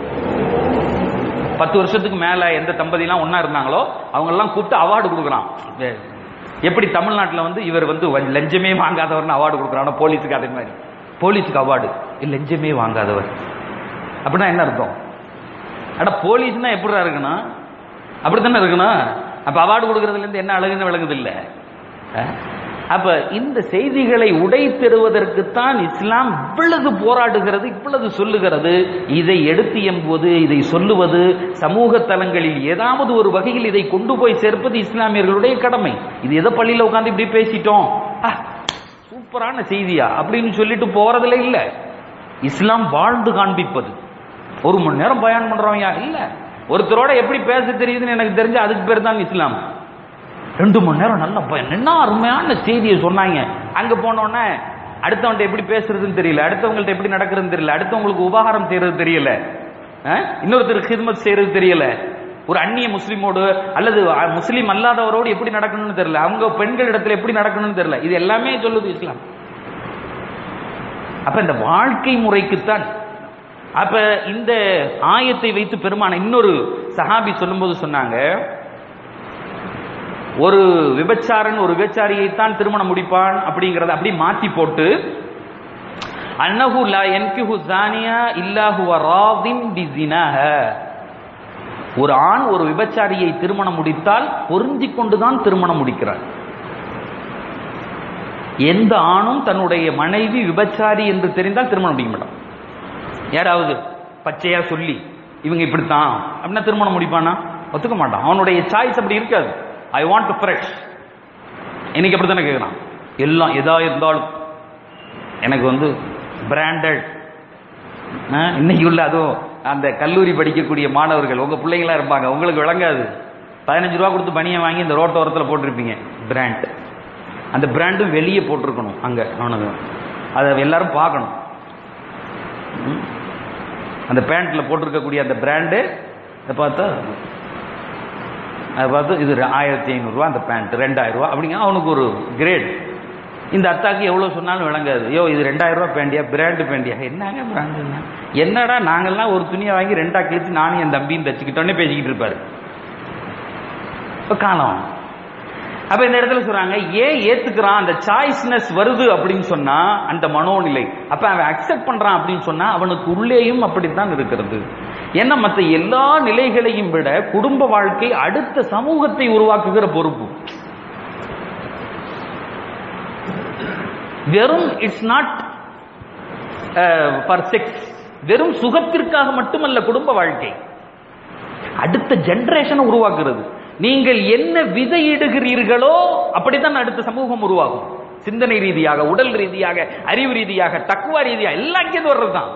S1: பத்து வருஷத்துக்கு மேல எந்த தம்பதிலாம் ஒண்ணா இருந்தாங்களோ அவங்க எல்லாம் கூப்பிட்டு அவார்டு கொடுக்குறான் வே- எப்படி தமிழ்நாட்டுல வந்து இவர் வந்து வ- லஞ்சமே வாங்காதவர்னு அவார்டு கொடுக்குறானோ போலீஸுக்கு அதே மாதிரி போலீஸுக்கு அவார்டு லஞ்சமே வாங்காதவர் அப்படின்னா என்ன அர்த்தம் அட போலீஸ்னா எப்படிடா இருக்கணும் அப்படித்தானே இருக்கணும் அப்ப அவார்டு கொடுக்கறதுல இருந்து என்ன அழகுன்னு விளங்குது இல்ல அஹ்? அப்ப இந்த செய்திகளை உடைத்தெறுவதற்குத்தான் இஸ்லாம் இவ்வளவு போராடுகிறது இவ்வளவு சொல்லுகிறது இதை எடுத்து எம்புவது இதை சொல்லுவது சமூக தலங்களில் ஏதாவது ஒரு வகையில் இதை கொண்டு போய் சேர்ப்பது இஸ்லாமியர்களுடைய கடமை இது எதை பள்ளியில உட்கார்ந்து இப்படி பேசிட்டோம் ஆ, சூப்பரான செய்தியா அப்படின்னு சொல்லிட்டு போறதுல இல்ல இஸ்லாம் வாழ்ந்து காண்பிப்பது ஒரு மணி நேரம் பயன் பண்றவங்க இல்ல ஒருத்தரோட எப்படி பேச தெரியுதுன்னு எனக்கு தெரிஞ்சு அதுக்கு பேர் தான் இஸ்லாம் ரெண்டு மணி நேரம் நல்ல பயன் என்ன அருமையான செய்தியை சொன்னாங்க அங்க போனோடனே அடுத்தவன்ட்ட எப்படி பேசுறதுன்னு தெரியல அடுத்தவங்கள்ட்ட எப்படி நடக்கிறதுன்னு தெரியல அடுத்தவங்களுக்கு உபகாரம் செய்யறது தெரியல அஹ்? இன்னொருத்தருக்கு ஹிதமத் செய்யறது தெரியல ஒரு அந்நிய முஸ்லீமோடு அல்லது அ- முஸ்லீம் அல்லாதவரோடு எப்படி நடக்கணும்னு தெரியல அவங்க பெண்கள் இடத்துல எப்படி நடக்கணும்னு தெரியல இது எல்லாமே சொல்லுது இஸ்லாம் அப்ப இந்த வாழ்க்கை முறைக்குத்தான் அப்ப இந்த ஆயத்தை வைத்து பெருமான இன்னொரு சஹாபி சொல்லும்போது சொன்னாங்க ஒரு விபச்சாரன் ஒரு விபச்சாரியைத்தான் திருமணம் முடிப்பான் அப்படிங்கறத அப்படி மாத்தி போட்டு அன்னஹு லா யன்கிஹு ஜானியா இல்லா ஹுவ ராதின் பிஸினாஹ ஒரு ஆண் ஒரு விபச்சாரியை திருமணம் முடித்தால் பொருந்திக் கொண்டுதான் திருமணம் முடிக்கிறார் எந்த ஆணும் தன்னுடைய மனைவி விபச்சாரி என்று தெரிந்தால் திருமணம் முடிக்க மாட்டான் யாராவது பச்சையா சொல்லி இவங்க இப்படித்தான் அப்படின்னா திருமணம் முடிப்பானா ஒத்துக்க மாட்டான் அவனுடைய சாய்ஸ் அப்படி இருக்காது ஐ வாண்ட் டு ஃப்ரெஷ் இன்னைக்கு அப்படி தானே கேட்குறான் எல்லாம் எதா இருந்தாலும் எனக்கு வந்து பிராண்டட் இன்னைக்கு உள்ள அதுவும் அந்த கல்லூரி படிக்கக்கூடிய மாணவர்கள் உங்க பிள்ளைங்களா இருப்பாங்க உங்களுக்கு விளங்காது பதினஞ்சு ரூபா கொடுத்து பனியை வாங்கி இந்த ரோட்டோரத்தில் போட்டிருப்பீங்க பிராண்ட் அந்த பிராண்டும் வெளியே போட்டிருக்கணும் அங்கே அவனுக்கு அதை எல்லாரும் பார்க்கணும் ம். அந்த பேண்ட்டில் போட்டிருக்கக்கூடிய அந்த பிராண்டு அதை பார்த்தா அதை பார்த்து இது ஆயிரத்தி ஐநூறுரூவா அந்த பேண்ட் ரெண்டாயிரம் ரூபா அப்படிங்க அவனுக்கு ஒரு கிரேட் இந்த அத்தாக்கு எவ்வளோ சொன்னாலும் விளங்காது ஐயோ இது ரெண்டாயிரம் ரூபா பேண்டியா பிராண்டு பேண்டியா என்னங்க பிராண்டுங்க என்னடா நாங்கள்லாம் ஒரு துணியை வாங்கி ரெண்டா கிழிச்சு நானும் என் தம்பியும் தச்சுக்கிட்டோன்னே பேசிக்கிட்டு இருப்பாரு இப்போ காலம் அப்ப இந்த இடத்துல சொல்றாங்க ஏன் ஏத்துக்கிறான் அந்த சாய்ஸ்னஸ் வருது அப்படின்னு சொன்னா அந்த மனோநிலை அப்ப அவன் அக்செப்ட் பண்றான் அப்படின்னு சொன்னா அவனுக்கு உள்ளேயும் அப்படித்தான் இருக்கிறது ஏன்னா மற்ற எல்லா நிலைகளையும் விட குடும்ப வாழ்க்கை அடுத்த சமூகத்தை உருவாக்குகிற பொறுப்பு வெறும் இட்ஸ் நாட் ஃபார் செக்ஸ் வெறும் சுகத்திற்காக மட்டுமல்ல குடும்ப வாழ்க்கை அடுத்த ஜெனரேஷனை உருவாக்குறது நீங்கள் என்ன விதையிடுகிறீர்களோ அப்படித்தான் அடுத்த சமூகம் உருவாகும் சிந்தனை ரீதியாக உடல் ரீதியாக அறிவு ரீதியாக தக்குவா ரீதியாக எல்லாம் இங்கேருந்து வர்றதுதான்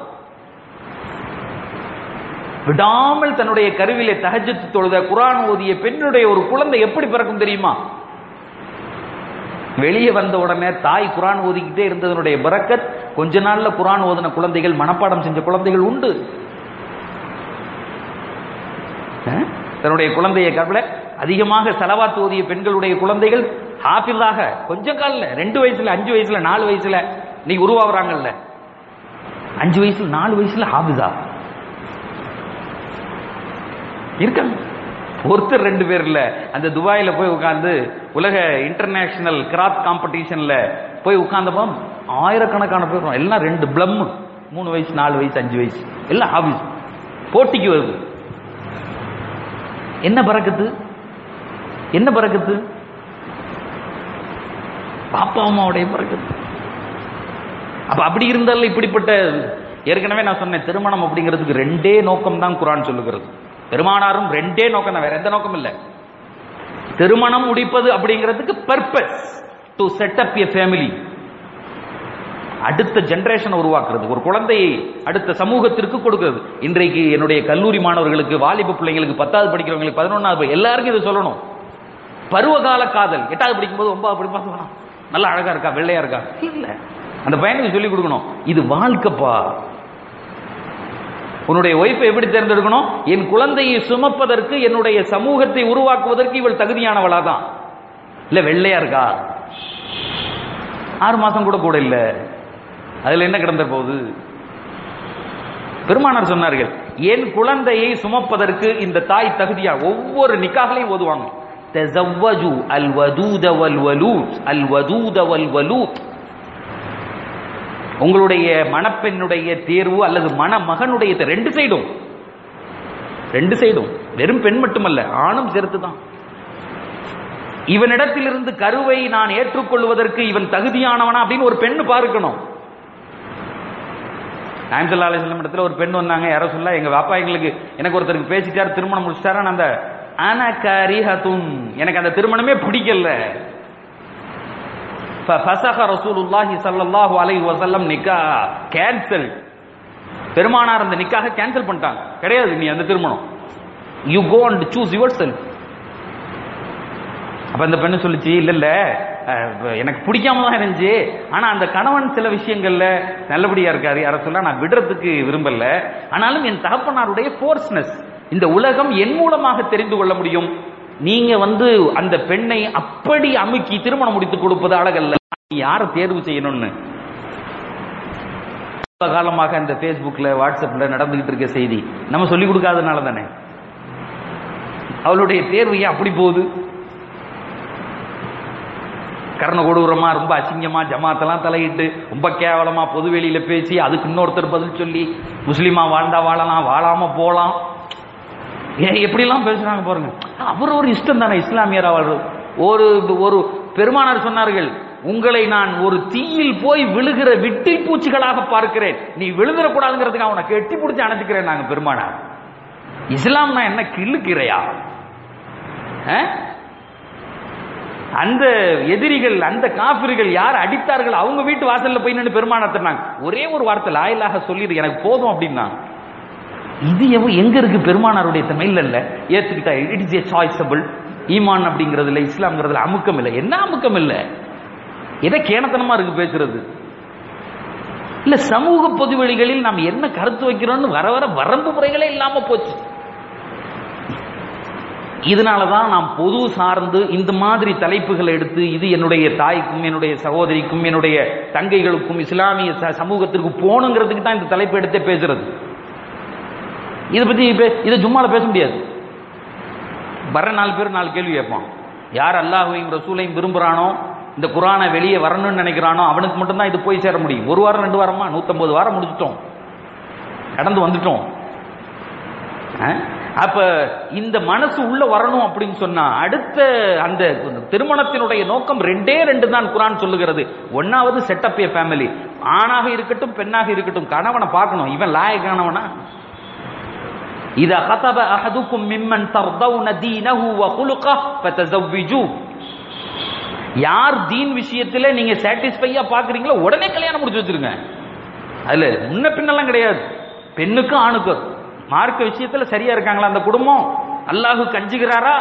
S1: விடாமல் தன்னுடைய கருவிலே தஹஜத்து தொழுத குரான் ஓதிய பெண்ணுடைய ஒரு குழந்தை எப்படி பிறக்கும் தெரியுமா வெளியே வந்த உடனே தாய் குரான் ஓதிக்கிட்டே இருந்ததனுடைய பரக்கத் கொஞ்ச நாள்ல குரான் ஓதின குழந்தைகள் மனப்பாடம் செஞ்ச குழந்தைகள் உண்டு அஹ்? தன்னுடைய குழந்தையை கவலை அதிகமாக செலவாத்து ஓதிய பெண்களுடைய குழந்தைகள் ஹாஃபிஸாக கொஞ்ச காலில் ரெண்டு வயசுல அஞ்சு வயசுல நாலு வயசுல நீ உருவாகுறாங்கல்ல அஞ்சு வயசுல நாலு வயசுல ஹாஃபிஸா இருக்காங்க ஒருத்தர் ரெண்டு பேர் இல்ல அந்த துபாயில போய் உட்கார்ந்து உலக இன்டர்நேஷனல் கிராத் காம்படிஷன்ல போய் உட்கார்ந்தப்போ ஆயிரக்கணக்கான பேர் வரும். எல்லாம் ரெண்டு பிளம் மூணு வயசு நாலு வயசு அஞ்சு வயசு எல்லாம் ஹாபிஸ் போட்டிக்கு வருது என்ன பறக்கத்து என்ன பறக்கத்து பாப்பா அம்மாவுடைய பறக்கத்து அப்ப அப்படி இருந்தாலும் இப்படிப்பட்ட ஏற்கனவே நான் சொன்னேன் திருமணம் அப்படிங்கிறதுக்கு ரெண்டே நோக்கம் தான் குரான் சொல்லுகிறது பெருமானாரும் ரெண்டே நோக்கம் தான் வேற எந்த நோக்கம் இல்லை திருமணம் முடிப்பது அப்படிங்கிறதுக்கு purpose to set up a family அடுத்த ஜெனரேஷன் உருவாக்குறது ஒரு குழந்தையை அடுத்த சமூகத்திற்கு கொடுக்கிறது இன்றைக்கு என்னுடைய கல்லூரி மாணவர்களுக்கு வாலிப பிள்ளைங்களுக்கு பத்தாவது படிக்கிறவங்களுக்கு பதினொன்றாவது எல்லாருக்கும் இதை சொல்லணும் பருவகால காதல் எட்டாவது படிக்கும்போது ஒன்பதாவது படி பார்த்து நல்லா அழகா இருக்கா வெள்ளையா இருக்கா இல்ல அந்த பையனுக்கு சொல்லி கொடுக்கணும் இது வாழ்க்கைப்பா உன்னுடைய ஒய்ஃபை எப்படி தேர்ந்தெடுக்கணும் என் குழந்தையை சுமப்பதற்கு என்னுடைய சமூகத்தை உருவாக்குவதற்கு இவள் தகுதியானவளா தான் இல்ல வெள்ளையா இருக்கா ஆறு மாசம் கூட கூட இல்ல அதுல என்ன கிடந்த போகுது பெருமானார் சொன்னார்கள் என் குழந்தையை சுமப்பதற்கு இந்த தாய் தகுதியா ஒவ்வொரு நிக்காகலையும் ஓதுவாங்க تزوجوا الودود والولود الودود والولود உங்களுடைய மணப்பெண்ணுடைய தேர்வு அல்லது மணமகனுடைய தே- ரெண்டு சைடும் ரெண்டு சைடும் வெறும் பெண் மட்டுமல்ல ஆணும் சேர்த்து தான் இவனிடத்திலிருந்து கருவை நான் ஏற்றுக்கொள்வதற்கு இவன் தகுதியானவனா அப்படின்னு ஒரு பெண்ணு பார்க்கணும் நாயம்சல்லா அலிஸ்லாம் இடத்துல ஒரு பெண் வந்தாங்க யாரோ சொல்ல எங்க பாப்பா எங்களுக்கு எனக்கு ஒருத்தருக்கு பேசிட்டார் திருமணம் முடிச்சிட்டாரு ஆனா அந்த அனகரிஹதுன் எனக்கு அந்த திருமணமே பிடிக்கல ஃபசக ரசூலுல்லாஹி ஸல்லல்லாஹு அலைஹி வஸல்லம் நிக்கா கேன்சல் பெருமானார் அந்த நிக்காக கேன்சல் பண்ணிட்டாங்க கிடையாது நீ அந்த திருமணம் you go and choose yourself அப்ப அந்த பெண்ணு சொல்லுச்சு இல்ல இல்ல அஹ், எனக்கு பிடிக்காம தான் இருந்துச்சு ஆனா அந்த கணவன் சில விஷயங்கள்ல நல்லபடியா இருக்காரு யார சொல்ல நான் விடுறதுக்கு விரும்பல ஆனாலும் என் தகப்பனாருடைய ஃபோர்ஸ்னஸ் இந்த உலகம் என் மூலமாக தெரிந்து கொள்ள முடியும் நீங்க வந்து அந்த பெண்ணை அப்படி அமுக்கி திருமணம் முடித்து கொடுப்பது அழகல்ல நீ யாரை தேர்வு செய்யணும்னு ரொம்ப காலமாக இந்த ஃபேஸ்புக்ல வாட்ஸ்அப்ல நடந்துகிட்டு இருக்க செய்தி நம்ம சொல்லி கொடுக்காதனால தானே அவளுடைய தேர்வு ஏன் அப்படி போகுது கர்ண கொடூரமா ரொம்ப அசிங்கமா ஜமாத்தெல்லாம் தலையிட்டு ரொம்ப கேவலமா பொது வெளியில பேசி அதுக்கு இன்னொருத்தர் பதில் சொல்லி முஸ்லீமா வாழ்ந்தா வாழலாம் வாழாம போலாம் ஏன் எப்படிலாம் பேசுறாங்க பாருங்க அவர் ஒரு இஷ்டம் தானே இஸ்லாமியர் அவர் ஒரு ஒரு பெருமானார் சொன்னார்கள் உங்களை நான் ஒரு தீயில் போய் விழுகிற விட்டில் பூச்சிகளாக பார்க்கிறேன் நீ விழுந்துடக்கூடாதுங்கிறதுக்கு அவனை கெட்டி பிடிச்சி அணைச்சிக்கிறேன் நாங்க பெருமானார் இஸ்லாம்னா என்ன கிள்ளுக்கிறையா அஹ்? அந்த எதிரிகள் அந்த காபிர்கள் யார் அடித்தார்கள் அவங்க வீட்டு வாசல்ல போய் நின்று பெருமானத்தினாங்க ஒரே ஒரு வார்த்தை லாயிலாக சொல்லிடு எனக்கு போதும் அப்படின்னா இது எவ எங்க இருக்கு பெருமானாருடைய தமிழ்ல இல்ல ஏத்துக்கிட்டா இட் இஸ் ஏ சாய்ஸபிள் ஈமான் அப்படிங்கிறதுல இஸ்லாம்ங்கிறதுல அமுக்கம் இல்லை என்ன அமுக்கம் இல்லை எதை கேனத்தனமா இருக்கு பேசுறது இல்ல சமூக பொதுவெளிகளில் நாம் என்ன கருத்து வைக்கிறோம்னு வர வர வரம்பு முறைகளே இல்லாம போச்சு இதனாலதான் நாம் பொது சார்ந்து இந்த மாதிரி தலைப்புகளை எடுத்து இது என்னுடைய தாய்க்கும் என்னுடைய சகோதரிக்கும் என்னுடைய தங்கைகளுக்கும் இஸ்லாமிய ச- சமூகத்திற்கு போகணுங்கிறதுக்கு தான் இந்த தலைப்பு எடுத்தே பேசுறது இதை பத்தி பே- இதை ஜும்மால பேச முடியாது வர நாலு பேர் நாலு கேள்வி கேட்பான் யார் அல்லாஹையும் ரசூலையும் விரும்புறானோ இந்த குரானை வெளியே வரணும்னு நினைக்கிறானோ அவனுக்கு மட்டும்தான் இது போய் சேர முடியும் ஒரு வாரம் ரெண்டு வாரமா நூத்தம்பது வாரம் முடிச்சிட்டோம் கடந்து வந்துட்டோம் அஹ்? அப்ப இந்த மனசு உள்ள வரணும் அப்படின்னு சொன்னா அடுத்த அந்த திருமணத்தினுடைய நோக்கம் ரெண்டே ரெண்டு தான் குரான் சொல்லுகிறது ஒன்னாவது செட்டப் ஏ ஃபேமிலி ஆணாக இருக்கட்டும் பெண்ணாக இருக்கட்டும் கணவனை பார்க்கணும் இவன் லாயக்கானவனா இதா خطب احدكم ممن ترضون دينه وخلقه فتزوجوه யார் தீன் விஷயத்துல நீங்க சாட்டிஸ்ஃபையா பாக்குறீங்களோ உடனே கல்யாணம் முடிச்சு வச்சிருங்க அதுல முன்ன பின்னெல்லாம் கிடையாது பெண்ணுக்கும் ஆணுக்கும் மார்க்க விஷயத்துல சரியா இருக்காங்களா அந்த குடும்பம் அல்லாஹு கஞ்சுகிறாரா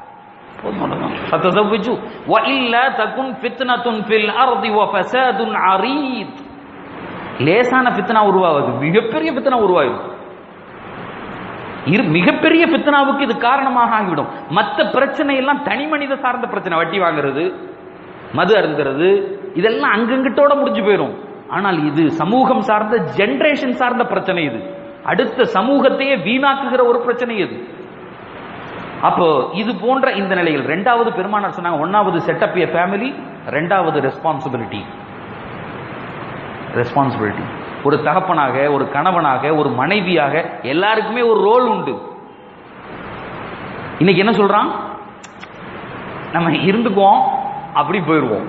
S1: فتزوجوا وإلا تكن فتنة في الأرض وفساد عريض லேசான ஃபித்னா உருவாகுது மிகப்பெரிய ஃபித்னா உருவாகுது இரு மிகப்பெரிய ஃபித்னாவுக்கு இது காரணமாக ஆகிவிடும் மற்ற பிரச்சனை எல்லாம் தனி மனித சார்ந்த பிரச்சனை வட்டி வாங்குறது மது அருந்துறது இதெல்லாம் அங்கங்கிட்டோட முடிஞ்சு போயிடும் ஆனால் இது சமூகம் சார்ந்த ஜெனரேஷன் சார்ந்த பிரச்சனை இது அடுத்த சமூகத்தையே வீணாக்குகிற ஒரு பிரச்சனை இது அப்போ இது போன்ற இந்த நிலையில் ரெண்டாவது பெருமானார் சொன்னாங்க ஒன்னாவது செட்டப் ஏ ஃபேமிலி ரெண்டாவது ரெஸ்பான்சிபிலிட்டி ரெஸ்பான்சிபிலிட்டி ஒரு தகப்பனாக ஒரு கணவனாக ஒரு மனைவியாக எல்லாருக்குமே ஒரு ரோல் உண்டு இன்னைக்கு என்ன சொல்றான் நம்ம இருந்துக்குவோம் அப்படி போயிடுவோம்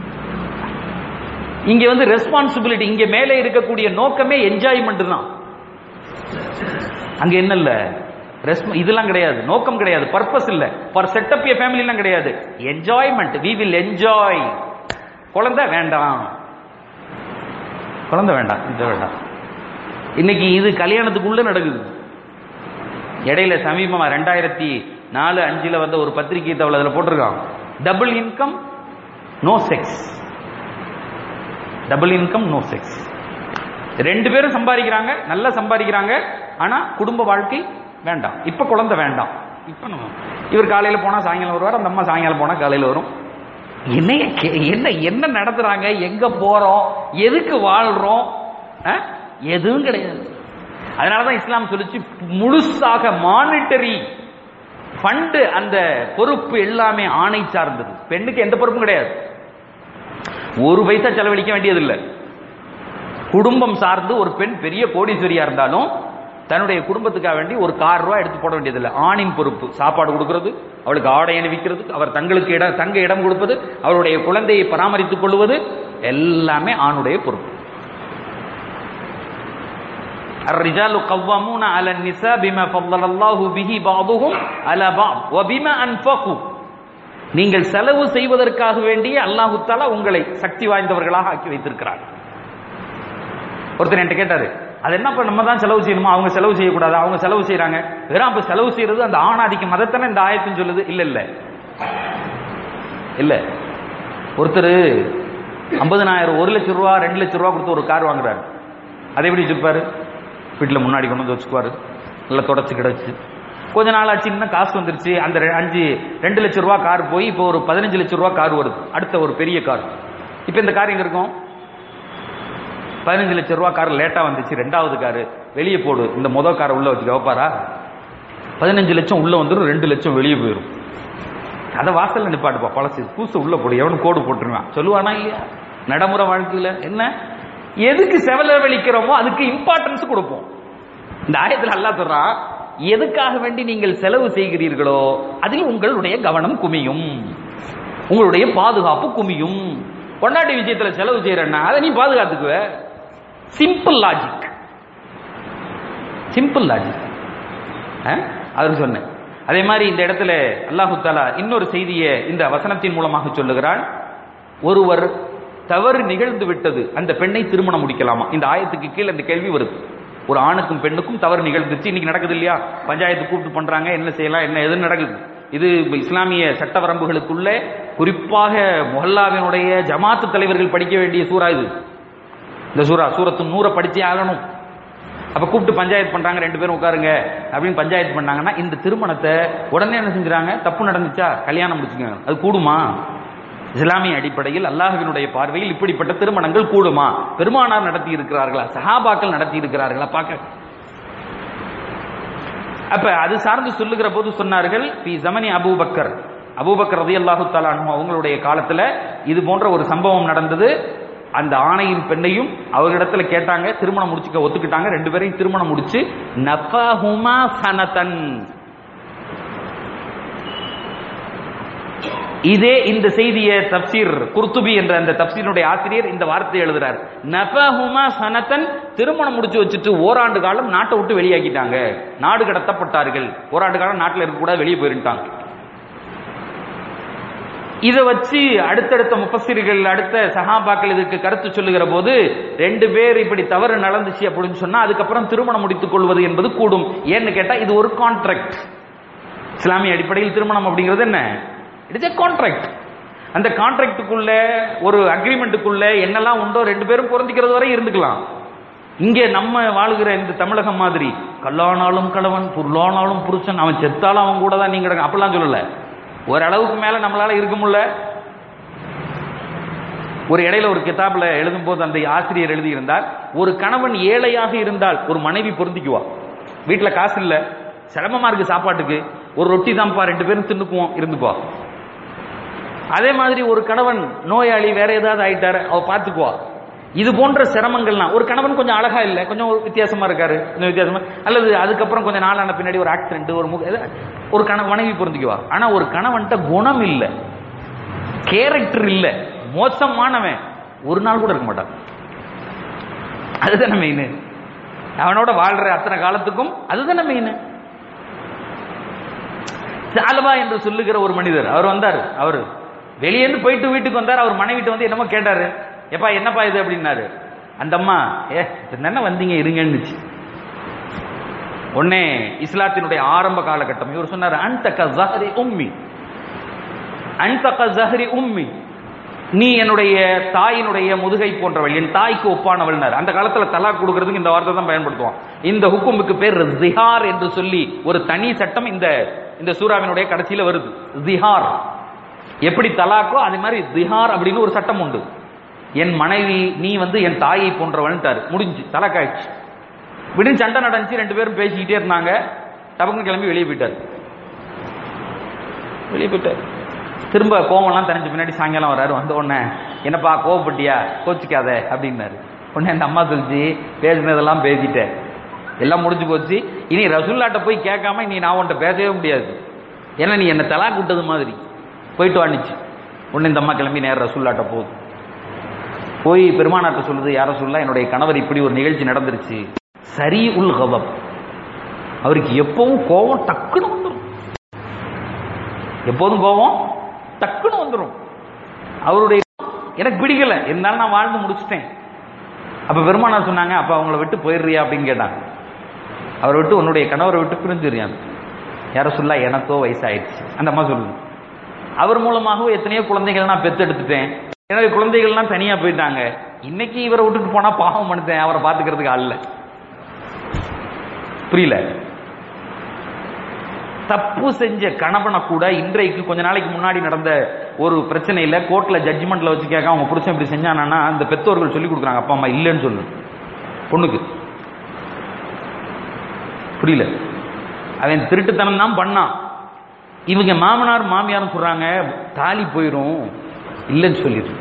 S1: இங்க வந்து ரெஸ்பான்சிபிலிட்டி இங்க மேலே இருக்கக்கூடிய நோக்கமே என்ஜாய்மெண்ட் தான் அங்க என்ன இல்ல ரெஸ்ப இதெல்லாம் கிடையாது நோக்கம் கிடையாது பர்பஸ் இல்ல ஃபார் செட்டப் ஏ ஃபேமிலிலாம் கிடையாது என்ஜாய்மெண்ட் வி வில் என்ஜாய் குழந்தை வேண்டாம் குழந்தை வேண்டாம் இது வேண்டாம் இன்னைக்கு இது கல்யாணத்துக்குள்ள நடக்குது இடையில சமீபமா ரெண்டாயிரத்தி நாலு அஞ்சுல வந்த ஒரு பத்திரிகை தவளை அதுல போட்டிருக்கான் double income no sex double income no sex ரெண்டு பேரும் சம்பாதிக்கிறாங்க நல்லா சம்பாதிக்கிறாங்க ஆனா குடும்ப வாழ்க்கை வேண்டாம் இப்ப குழந்தை வேண்டாம் இப்ப நம்ம இவர் காலையில போனா சாயங்காலம் வருவார் அந்த அம்மா சாயங்காலம் போனா காலையில வரும் என்னைய கே- என்ன என்ன நடத்துறாங்க எங்க போறோம் எதுக்கு வாழ்றோம் அஹ்? எதுவும் கிடையாது அதனாலதான் இஸ்லாம் சொல்லிச்சு முழுசாக மானிட்டரி ஃபண்டு அந்த பொறுப்பு எல்லாமே ஆணை சார்ந்தது பெண்ணுக்கு எந்த பொறுப்பும் கிடையாது ஒரு பைசா செலவழிக்க வேண்டியதில்லை குடும்பம் சார்ந்து ஒரு பெண் பெரிய கோடீஸ்வரியா இருந்தாலும் தன்னுடைய குடும்பத்துக்காக வேண்டி ஒரு கார் ரூபாய் எடுத்து போட வேண்டியதில்லை ஆணின் பொறுப்பு சாப்பாடு கொடுக்கிறது அவளுக்கு ஆடை அணிவிக்கிறது அவர் தங்களுக்கு இடம் தங்க இடம் கொடுப்பது அவருடைய குழந்தையை பராமரித்துக் கொள்வது எல்லாமே ஆணுடைய பொறுப்பு الرجال قوامون على النساء بما فضل الله به بعضهم على بعض وبما انفقوا நீங்கள் செலவு செய்வதற்காக வேண்டிய அல்லாஹு தாலா உங்களை சக்தி வாய்ந்தவர்களாக ஆக்கி வைத்திருக்கிறார் ஒருத்தர் என்கிட்ட கேட்டாரு அது என்ன இப்ப நம்ம தான் செலவு செய்யணுமா அவங்க செலவு செய்யக்கூடாது அவங்க செலவு செய்யறாங்க வெறும் அப்ப செலவு செய்யறது அந்த ஆணாதிக்க மதத்தானே இந்த ஆயத்துன்னு சொல்லுது இல்ல இல்ல இல்ல ஒருத்தர் ஐம்பதனாயிரம் ஒரு லட்சம் ரூபா ரெண்டு லட்சம் ரூபா கொடுத்து ஒரு கார் வாங்குறாரு அதை எப்படி வச்சிருப்பாரு வீட்டில் முன்னாடி கொண்டு வந்து வச்சுக்குவாரு நல்லா தொடச்சு கிடச்சு கொஞ்ச நாள் ஆச்சு இன்னும் காசு வந்துருச்சு அந்த ரெ- அஞ்சு ரெண்டு லட்சம் ரூபா கார் போய் இப்போ ஒரு பதினஞ்சு லட்சம் ரூபா கார் வருது அடுத்த ஒரு பெரிய கார் இப்போ இந்த கார் எங்க இருக்கும் பதினஞ்சு லட்சம் ரூபா கார் லேட்டா வந்துச்சு ரெண்டாவது கார் வெளியே போடு இந்த முத காரை உள்ள வச்சு வைப்பாரா பதினஞ்சு லட்சம் உள்ள வந்துடும் ரெண்டு லட்சம் வெளியே போயிடும் அதை வாசல்ல நிப்பாட்டுப்பா பழசு பூசு உள்ள போடு எவனும் கோடு போட்டுருவான் சொல்லுவானா இல்லையா நடைமுறை வாழ்க்கையில என்ன எதுக்கு செலவழிக்கிறோமோ அதுக்கு இம்பார்ட்டன்ஸ் கொடுப்போம் இந்த ஆயத்துல அல்லாஹ் சொல்றான் எதுக்காக வேண்டி நீங்கள் செலவு செய்கிறீர்களோ அதில் உங்களுடைய கவனம் குமியும் உங்களுடைய பாதுகாப்பு குமியும் கொண்டாட்டி விஷயத்துல செலவு செய்யறேன்னா அதை நீ பாதுகாத்துக்குவ சிம்பிள் லாஜிக் சிம்பிள் லாஜிக் அது சொன்னேன் அதே மாதிரி இந்த இடத்துல அல்லாஹு தாலா இன்னொரு செய்தியை இந்த வசனத்தின் மூலமாக சொல்லுகிறான் ஒருவர் தவறு நிகழ்ந்து விட்டது அந்த பெண்ணை திருமணம் முடிக்கலாமா இந்த ஆயத்துக்கு கீழே இந்த கேள்வி வருது ஒரு ஆணுக்கும் பெண்ணுக்கும் தவறு நிகழ்ந்துச்சு இன்னைக்கு நடக்குது இல்லையா பஞ்சாயத்து கூப்பிட்டு பண்றாங்க என்ன செய்யலாம் என்ன எது நடக்குது இது இஸ்லாமிய சட்ட வரம்புகளுக்குள்ளே குறிப்பாக மொஹல்லாவினுடைய ஜமாத்து தலைவர்கள் படிக்க வேண்டிய சூறா இது இந்த சூறா சூரத்து நூறை படிச்சே ஆகணும் அப்ப கூப்பிட்டு பஞ்சாயத்து பண்றாங்க ரெண்டு பேரும் உட்காருங்க அப்படின்னு பஞ்சாயத்து பண்ணாங்கன்னா இந்த திருமணத்தை உடனே என்ன செஞ்சுறாங்க தப்பு நடந்துச்சா கல்யாணம் முடிச்சுக்கோங்க அது கூடுமா இஸ்லாமிய அடிப்படையில் அல்லாஹ்வினுடைய பார்வையில் இப்படிப்பட்ட திருமணங்கள் கூடுமா பெருமானார் நடத்தி இருக்கிறார்களா சஹாபாக்கள் நடத்தி இருக்கிறார்களா பார்க்க அப்ப அது சார்ந்து சொல்லுகிற போது சொன்னார்கள் பி ஜமனி அபூபக்கர் அபூபக்கர் ரதி அல்லாஹு அவங்களுடைய காலத்துல இது போன்ற ஒரு சம்பவம் நடந்தது அந்த ஆணையின் பெண்ணையும் அவர்களிடத்துல கேட்டாங்க திருமணம் முடிச்சுக்க ஒத்துக்கிட்டாங்க ரெண்டு பேரையும் திருமணம் முடிச்சு நஃபஹுமா சனதன் இதே இந்த செய்தியை தப்சீர் குர்துபி என்ற அந்த தப்சீருடைய ஆசிரியர் இந்த வார்த்தை எழுதுறார் நஃபஹுமா சனதன் திருமணம் முடிச்சு வச்சுட்டு ஓராண்டு காலம் நாட்டை விட்டு வெளியாக்கிட்டாங்க நாடு கடத்தப்பட்டார்கள் ஓராண்டு காலம் நாட்டில் இருக்கக்கூடாது வெளியே போயிருந்தாங்க இதை வச்சு அடுத்தடுத்த முப்பசிர்கள் அடுத்த சஹாபாக்கள் இதுக்கு கருத்து சொல்லுகிற போது ரெண்டு பேர் இப்படி தவறு நடந்துச்சு அப்படின்னு சொன்னா அதுக்கப்புறம் திருமணம் முடித்துக் கொள்வது என்பது கூடும் ஏன்னு கேட்டா இது ஒரு கான்ட்ராக்ட் இஸ்லாமிய அடிப்படையில் திருமணம் அப்படிங்கிறது என்ன இட்ஸ் எ கான்ட்ராக்ட் அந்த கான்ட்ராக்டுக்குள்ள ஒரு அக்ரிமெண்ட்டுக்குள்ள என்னெல்லாம் உண்டோ ரெண்டு பேரும் பொருந்திக்கிறது வரை இருந்துக்கலாம் இங்கே நம்ம வாழுகிற இந்த தமிழகம் மாதிரி கல்லானாலும் கணவன் புல்லானாலும் புருஷன் அவன் செத்தாலும் அவன் கூட தான் நீங்க அப்படிலாம் சொல்லல ஓரளவுக்கு மேல நம்மளால இருக்க முடியல ஒரு இடையில ஒரு கிதாப்ல எழுதும் போது அந்த ஆசிரியர் எழுதியிருந்தார் ஒரு கணவன் ஏழையாக இருந்தால் ஒரு மனைவி பொருந்திக்குவா வீட்டுல காசு இல்ல சிரமமா இருக்கு சாப்பாட்டுக்கு ஒரு ரொட்டி தான்ப்பா ரெண்டு பேரும் தின்னுக்குவோம் இருந்துப்பா அதே மாதிரி ஒரு கணவன் நோயாளி வேற ஏதாவது ஆயிட்டாரு அவ பாத்துக்குவா இது போன்ற சிரமங்கள்லாம் ஒரு கணவன் கொஞ்சம் அழகா இல்ல கொஞ்சம் ஒரு வித்தியாசமா இருக்காரு கொஞ்சம் வித்தியாசமா அல்லது அதுக்கப்புறம் கொஞ்சம் நாளான பின்னாடி ஒரு ஆக்சிடென்ட் ஒரு முக ஏதோ ஒரு கண மனைவி பொருந்திக்குவா ஆனா ஒரு கணவன்கிட்ட குணம் இல்ல கேரக்டர் இல்ல மோசமானவன் ஒரு நாள் கூட இருக்க மாட்டான் அதுதானே மெயின் அவனோட வாழ்ற அத்தனை காலத்துக்கும் அதுதானே மெயின் சாலவா என்று சொல்லுகிற ஒரு மனிதர் அவர் வந்தார் அவர் வெளியேந்து போயிட்டு வீட்டுக்கு வந்தார் அவர் மனைவிட்டு வந்து என்னமோ கேட்டாரு எப்பா என்னப்பா இது அப்படின்னாரு அந்த அம்மா ஏ என்ன வந்தீங்க இருங்கன்னுச்சு உடனே இஸ்லாத்தினுடைய ஆரம்ப காலகட்டம் இவர் சொன்னார் அந்த கஹரி உம்மி அந்த கஹரி உம்மி நீ என்னுடைய தாயினுடைய முதுகை போன்றவள் என் தாய்க்கு ஒப்பானவள்னார் அந்த காலத்துல தலாக் கொடுக்கறதுக்கு இந்த வார்த்தை தான் பயன்படுத்துவான் இந்த ஹுக்குமுக்கு பேர் ஜிஹார் என்று சொல்லி ஒரு தனி சட்டம் இந்த இந்த சூறாவினுடைய கடைசியில வருது ஜிஹார் எப்படி தலாக்கோ அதே மாதிரி ஜிஹார் அப்படின்னு ஒரு சட்டம் உண்டு என் மனைவி நீ வந்து என் தாயை போன்றவன்ட்டாரு முடிஞ்சு தலக்காயிடுச்சு விடிஞ்சு சண்டை நடந்துச்சு ரெண்டு பேரும் பேசிக்கிட்டே இருந்தாங்க டபக்குன்னு கிளம்பி வெளியே போயிட்டாரு வெளியே போயிட்டாரு திரும்ப கோவம்லாம் தெரிஞ்ச பின்னாடி சாயங்காலம் வராரு வந்த உடனே என்னப்பா கோவப்பட்டியா கோச்சிக்காத அப்படின்னாரு உடனே அந்த அம்மா சொல்லிச்சு பேசினதெல்லாம் பேசிட்டேன் எல்லாம் முடிஞ்சு போச்சு இனி ரசுல்லாட்ட போய் கேட்காம நீ நான் உன்ட்ட பேசவே முடியாது ஏன்னா நீ என்ன தலா கூட்டது மாதிரி போயிட்டு வாணிச்சு உடனே இந்த அம்மா கிளம்பி நேரம் ரசுல்லாட்ட போகுது போய் பெருமானாட்ட சொல்லுது யார சொல்ல என்னுடைய கணவர் இப்படி ஒரு நிகழ்ச்சி நடந்துருச்சு சரி உல் கவப் அவருக்கு எப்பவும் கோபம் டக்குன்னு வந்துடும் எப்போதும் கோபம் டக்குன்னு வந்துடும் அவருடைய எனக்கு பிடிக்கல இருந்தாலும் நான் வாழ்ந்து முடிச்சிட்டேன் அப்ப பெருமானார் சொன்னாங்க அப்ப அவங்கள விட்டு போயிடுறியா அப்படின்னு கேட்டாங்க அவரை விட்டு உன்னுடைய கணவரை விட்டு பிரிஞ்சிருயான் யார சொல்லா எனக்கோ வயசாயிடுச்சு அந்த அம்மா சொல்லுது அவர் மூலமாகவும் எத்தனையோ குழந்தைகள் நான் பெத்தெடுத்துட்டேன் எனவே குழந்தைகள்லாம் தனியா போயிட்டாங்க இன்னைக்கு இவரை விட்டுட்டு போனா பாவம் பண்ணிட்டேன் அவரை பாத்துக்கிறதுக்கு ஆள் இல்ல புரியல தப்பு செஞ்ச கணவனை கூட இன்றைக்கு கொஞ்ச நாளைக்கு முன்னாடி நடந்த ஒரு பிரச்சனையில கோர்ட்ல ஜட்ஜ்மெண்ட்ல வச்சு கேட்க அவங்க புருஷன் இப்படி செஞ்சானா அந்த பெற்றோர்கள் சொல்லி கொடுக்குறாங்க அப்பா அம்மா இல்லைன்னு சொல்லு பொண்ணுக்கு புரியல அவன் திருட்டுத்தனம் தான் பண்ணான் இவங்க மாமனார் மாமியாரும் சொல்றாங்க தாலி போயிரும் இல்லைன்னு சொல்லிடு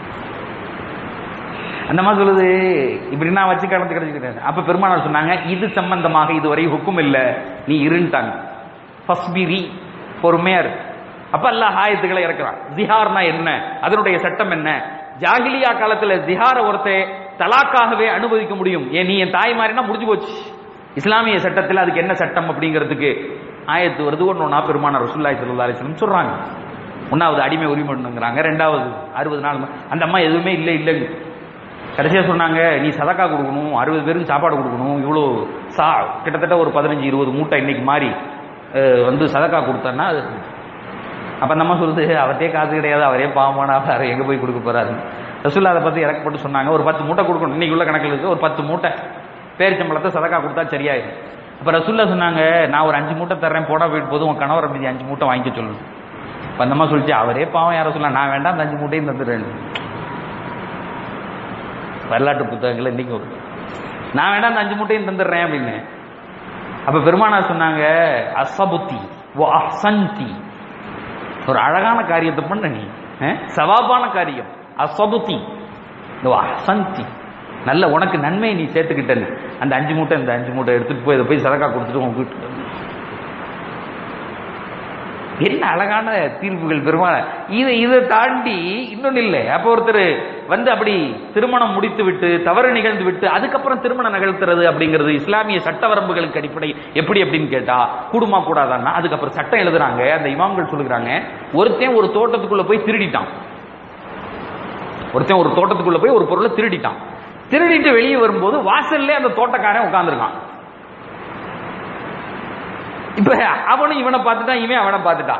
S1: அந்த மாதிரி சொல்லுது இப்படி நான் வச்சு கடந்து கிடைச்சிக்கிறேன் அப்ப பெருமானார் சொன்னாங்க இது சம்பந்தமாக இதுவரை ஹுக்கும் இல்ல நீ இருந்துட்டாங்க ஃபஸ்பிரி பொறுமையா இரு அப்ப அல்லாஹ் ஆயத்துக்களை இறக்குறான் ஜிஹார்னா என்ன அதனுடைய சட்டம் என்ன ஜாகிலியா காலத்துல ஜிஹார ஒருத்தே தலாக்காகவே அனுமதிக்க முடியும் ஏன் நீ என் தாய் மாறினா முடிஞ்சு போச்சு இஸ்லாமிய சட்டத்தில் அதுக்கு என்ன சட்டம் அப்படிங்கிறதுக்கு ஆயத்து வருது ஒன்று ஒன்றா பெருமான ரசூல்லாய் சல்லா அலிஸ்லம் சொல்றாங்க ஒன்னாவது அடிமை உரிமைங்கிறாங்க ரெண்டாவது அறுபது நாள் அந்த அம்மா எதுவுமே இல்லை இல்லைங்க கடைசியா சொன்னாங்க நீ சதக்கா கொடுக்கணும் அறுபது பேருக்கு சாப்பாடு கொடுக்கணும் இவ்வளோ சா கிட்டத்தட்ட ஒரு பதினஞ்சு இருபது மூட்டை இன்னைக்கு மாறி அஹ், வந்து சதக்கா கொடுத்தேன்னா அது அப்ப நம்ம சொல்லுது அவர்கிட்டயே காசு கிடையாது அவரே பாவமான அவர் எங்க போய் கொடுக்க போறாரு ரசூல்லா அதை பத்தி இறக்கப்பட்டு சொன்னாங்க ஒரு பத்து மூட்டை கொடுக்கணும் இன்னைக்கு உள்ள கணக்கில் இருக்கு ஒரு பத்து மூட்டை பேரிச்சம்பளத்தை சதக்கா கொடுத்தா சரியாயிடும் அப்ப ரசூல்லா சொன்னாங்க நான் ஒரு அஞ்சு மூட்டை தர்றேன் போடா போயிட்டு போதும் உன் கணவரை மீதி அஞ்சு மூட்டை வாங்கிக்க சொல்லணும் அப்ப அந்த அம்மா சொல்லிச்சு அவரே பாவம் யார சொல்லலாம் நான் வேண்டாம் அந்த அஞ்சு மூட்டையும் தந்துடுறேன் வரலாற்று புத்தகங்கள் இன்னைக்கு ஒரு நான் வேண்டாம் அந்த அஞ்சு மூட்டையும் தந்துடுறேன் அப்படின்னு அப்ப பெருமானார் சொன்னாங்க அசபுத்தி ஓ அசந்தி ஒரு அழகான காரியத்தை பண்ண நீ அஹ், சவாபான காரியம் அசபுத்தி ஓ அசந்தி நல்ல உனக்கு நன்மையை நீ சேர்த்துக்கிட்டன்னு அந்த அஞ்சு மூட்டை இந்த அஞ்சு மூட்டை எடுத்துட்டு போய் இதை போய் சதக்கா கொடுத்துட்டு உன் வீட்டுக்கு வந்து. என்ன அழகான தீர்ப்புகள் பெருமாள் இதை இதை தாண்டி இன்னொன்னு இல்லை அப்போ ஒருத்தர் வந்து அப்படி திருமணம் முடித்து விட்டு தவறு நிகழ்ந்து விட்டு அதுக்கப்புறம் திருமணம் நிகழ்த்துறது அப்படிங்கிறது இஸ்லாமிய சட்ட வரம்புகளுக்கு அடிப்படை எப்படி அப்படின்னு கேட்டா கூடுமா கூடாதான்னா அதுக்கப்புறம் சட்டம் எழுதுறாங்க அந்த இமாம்கள் சொல்லுகிறாங்க ஒருத்தன் ஒரு தோட்டத்துக்குள்ள போய் திருடிட்டான் ஒருத்தன் ஒரு தோட்டத்துக்குள்ள போய் ஒரு பொருளை திருடிட்டான் திருடிட்டு வெளியே வரும்போது வாசல்ல அந்த தோட்டக்காரன் உட்கார்ந்திருக்கான் இப்ப அவனும் இவனை பார்த்துட்டான் இவன் அவனை பார்த்துட்டான்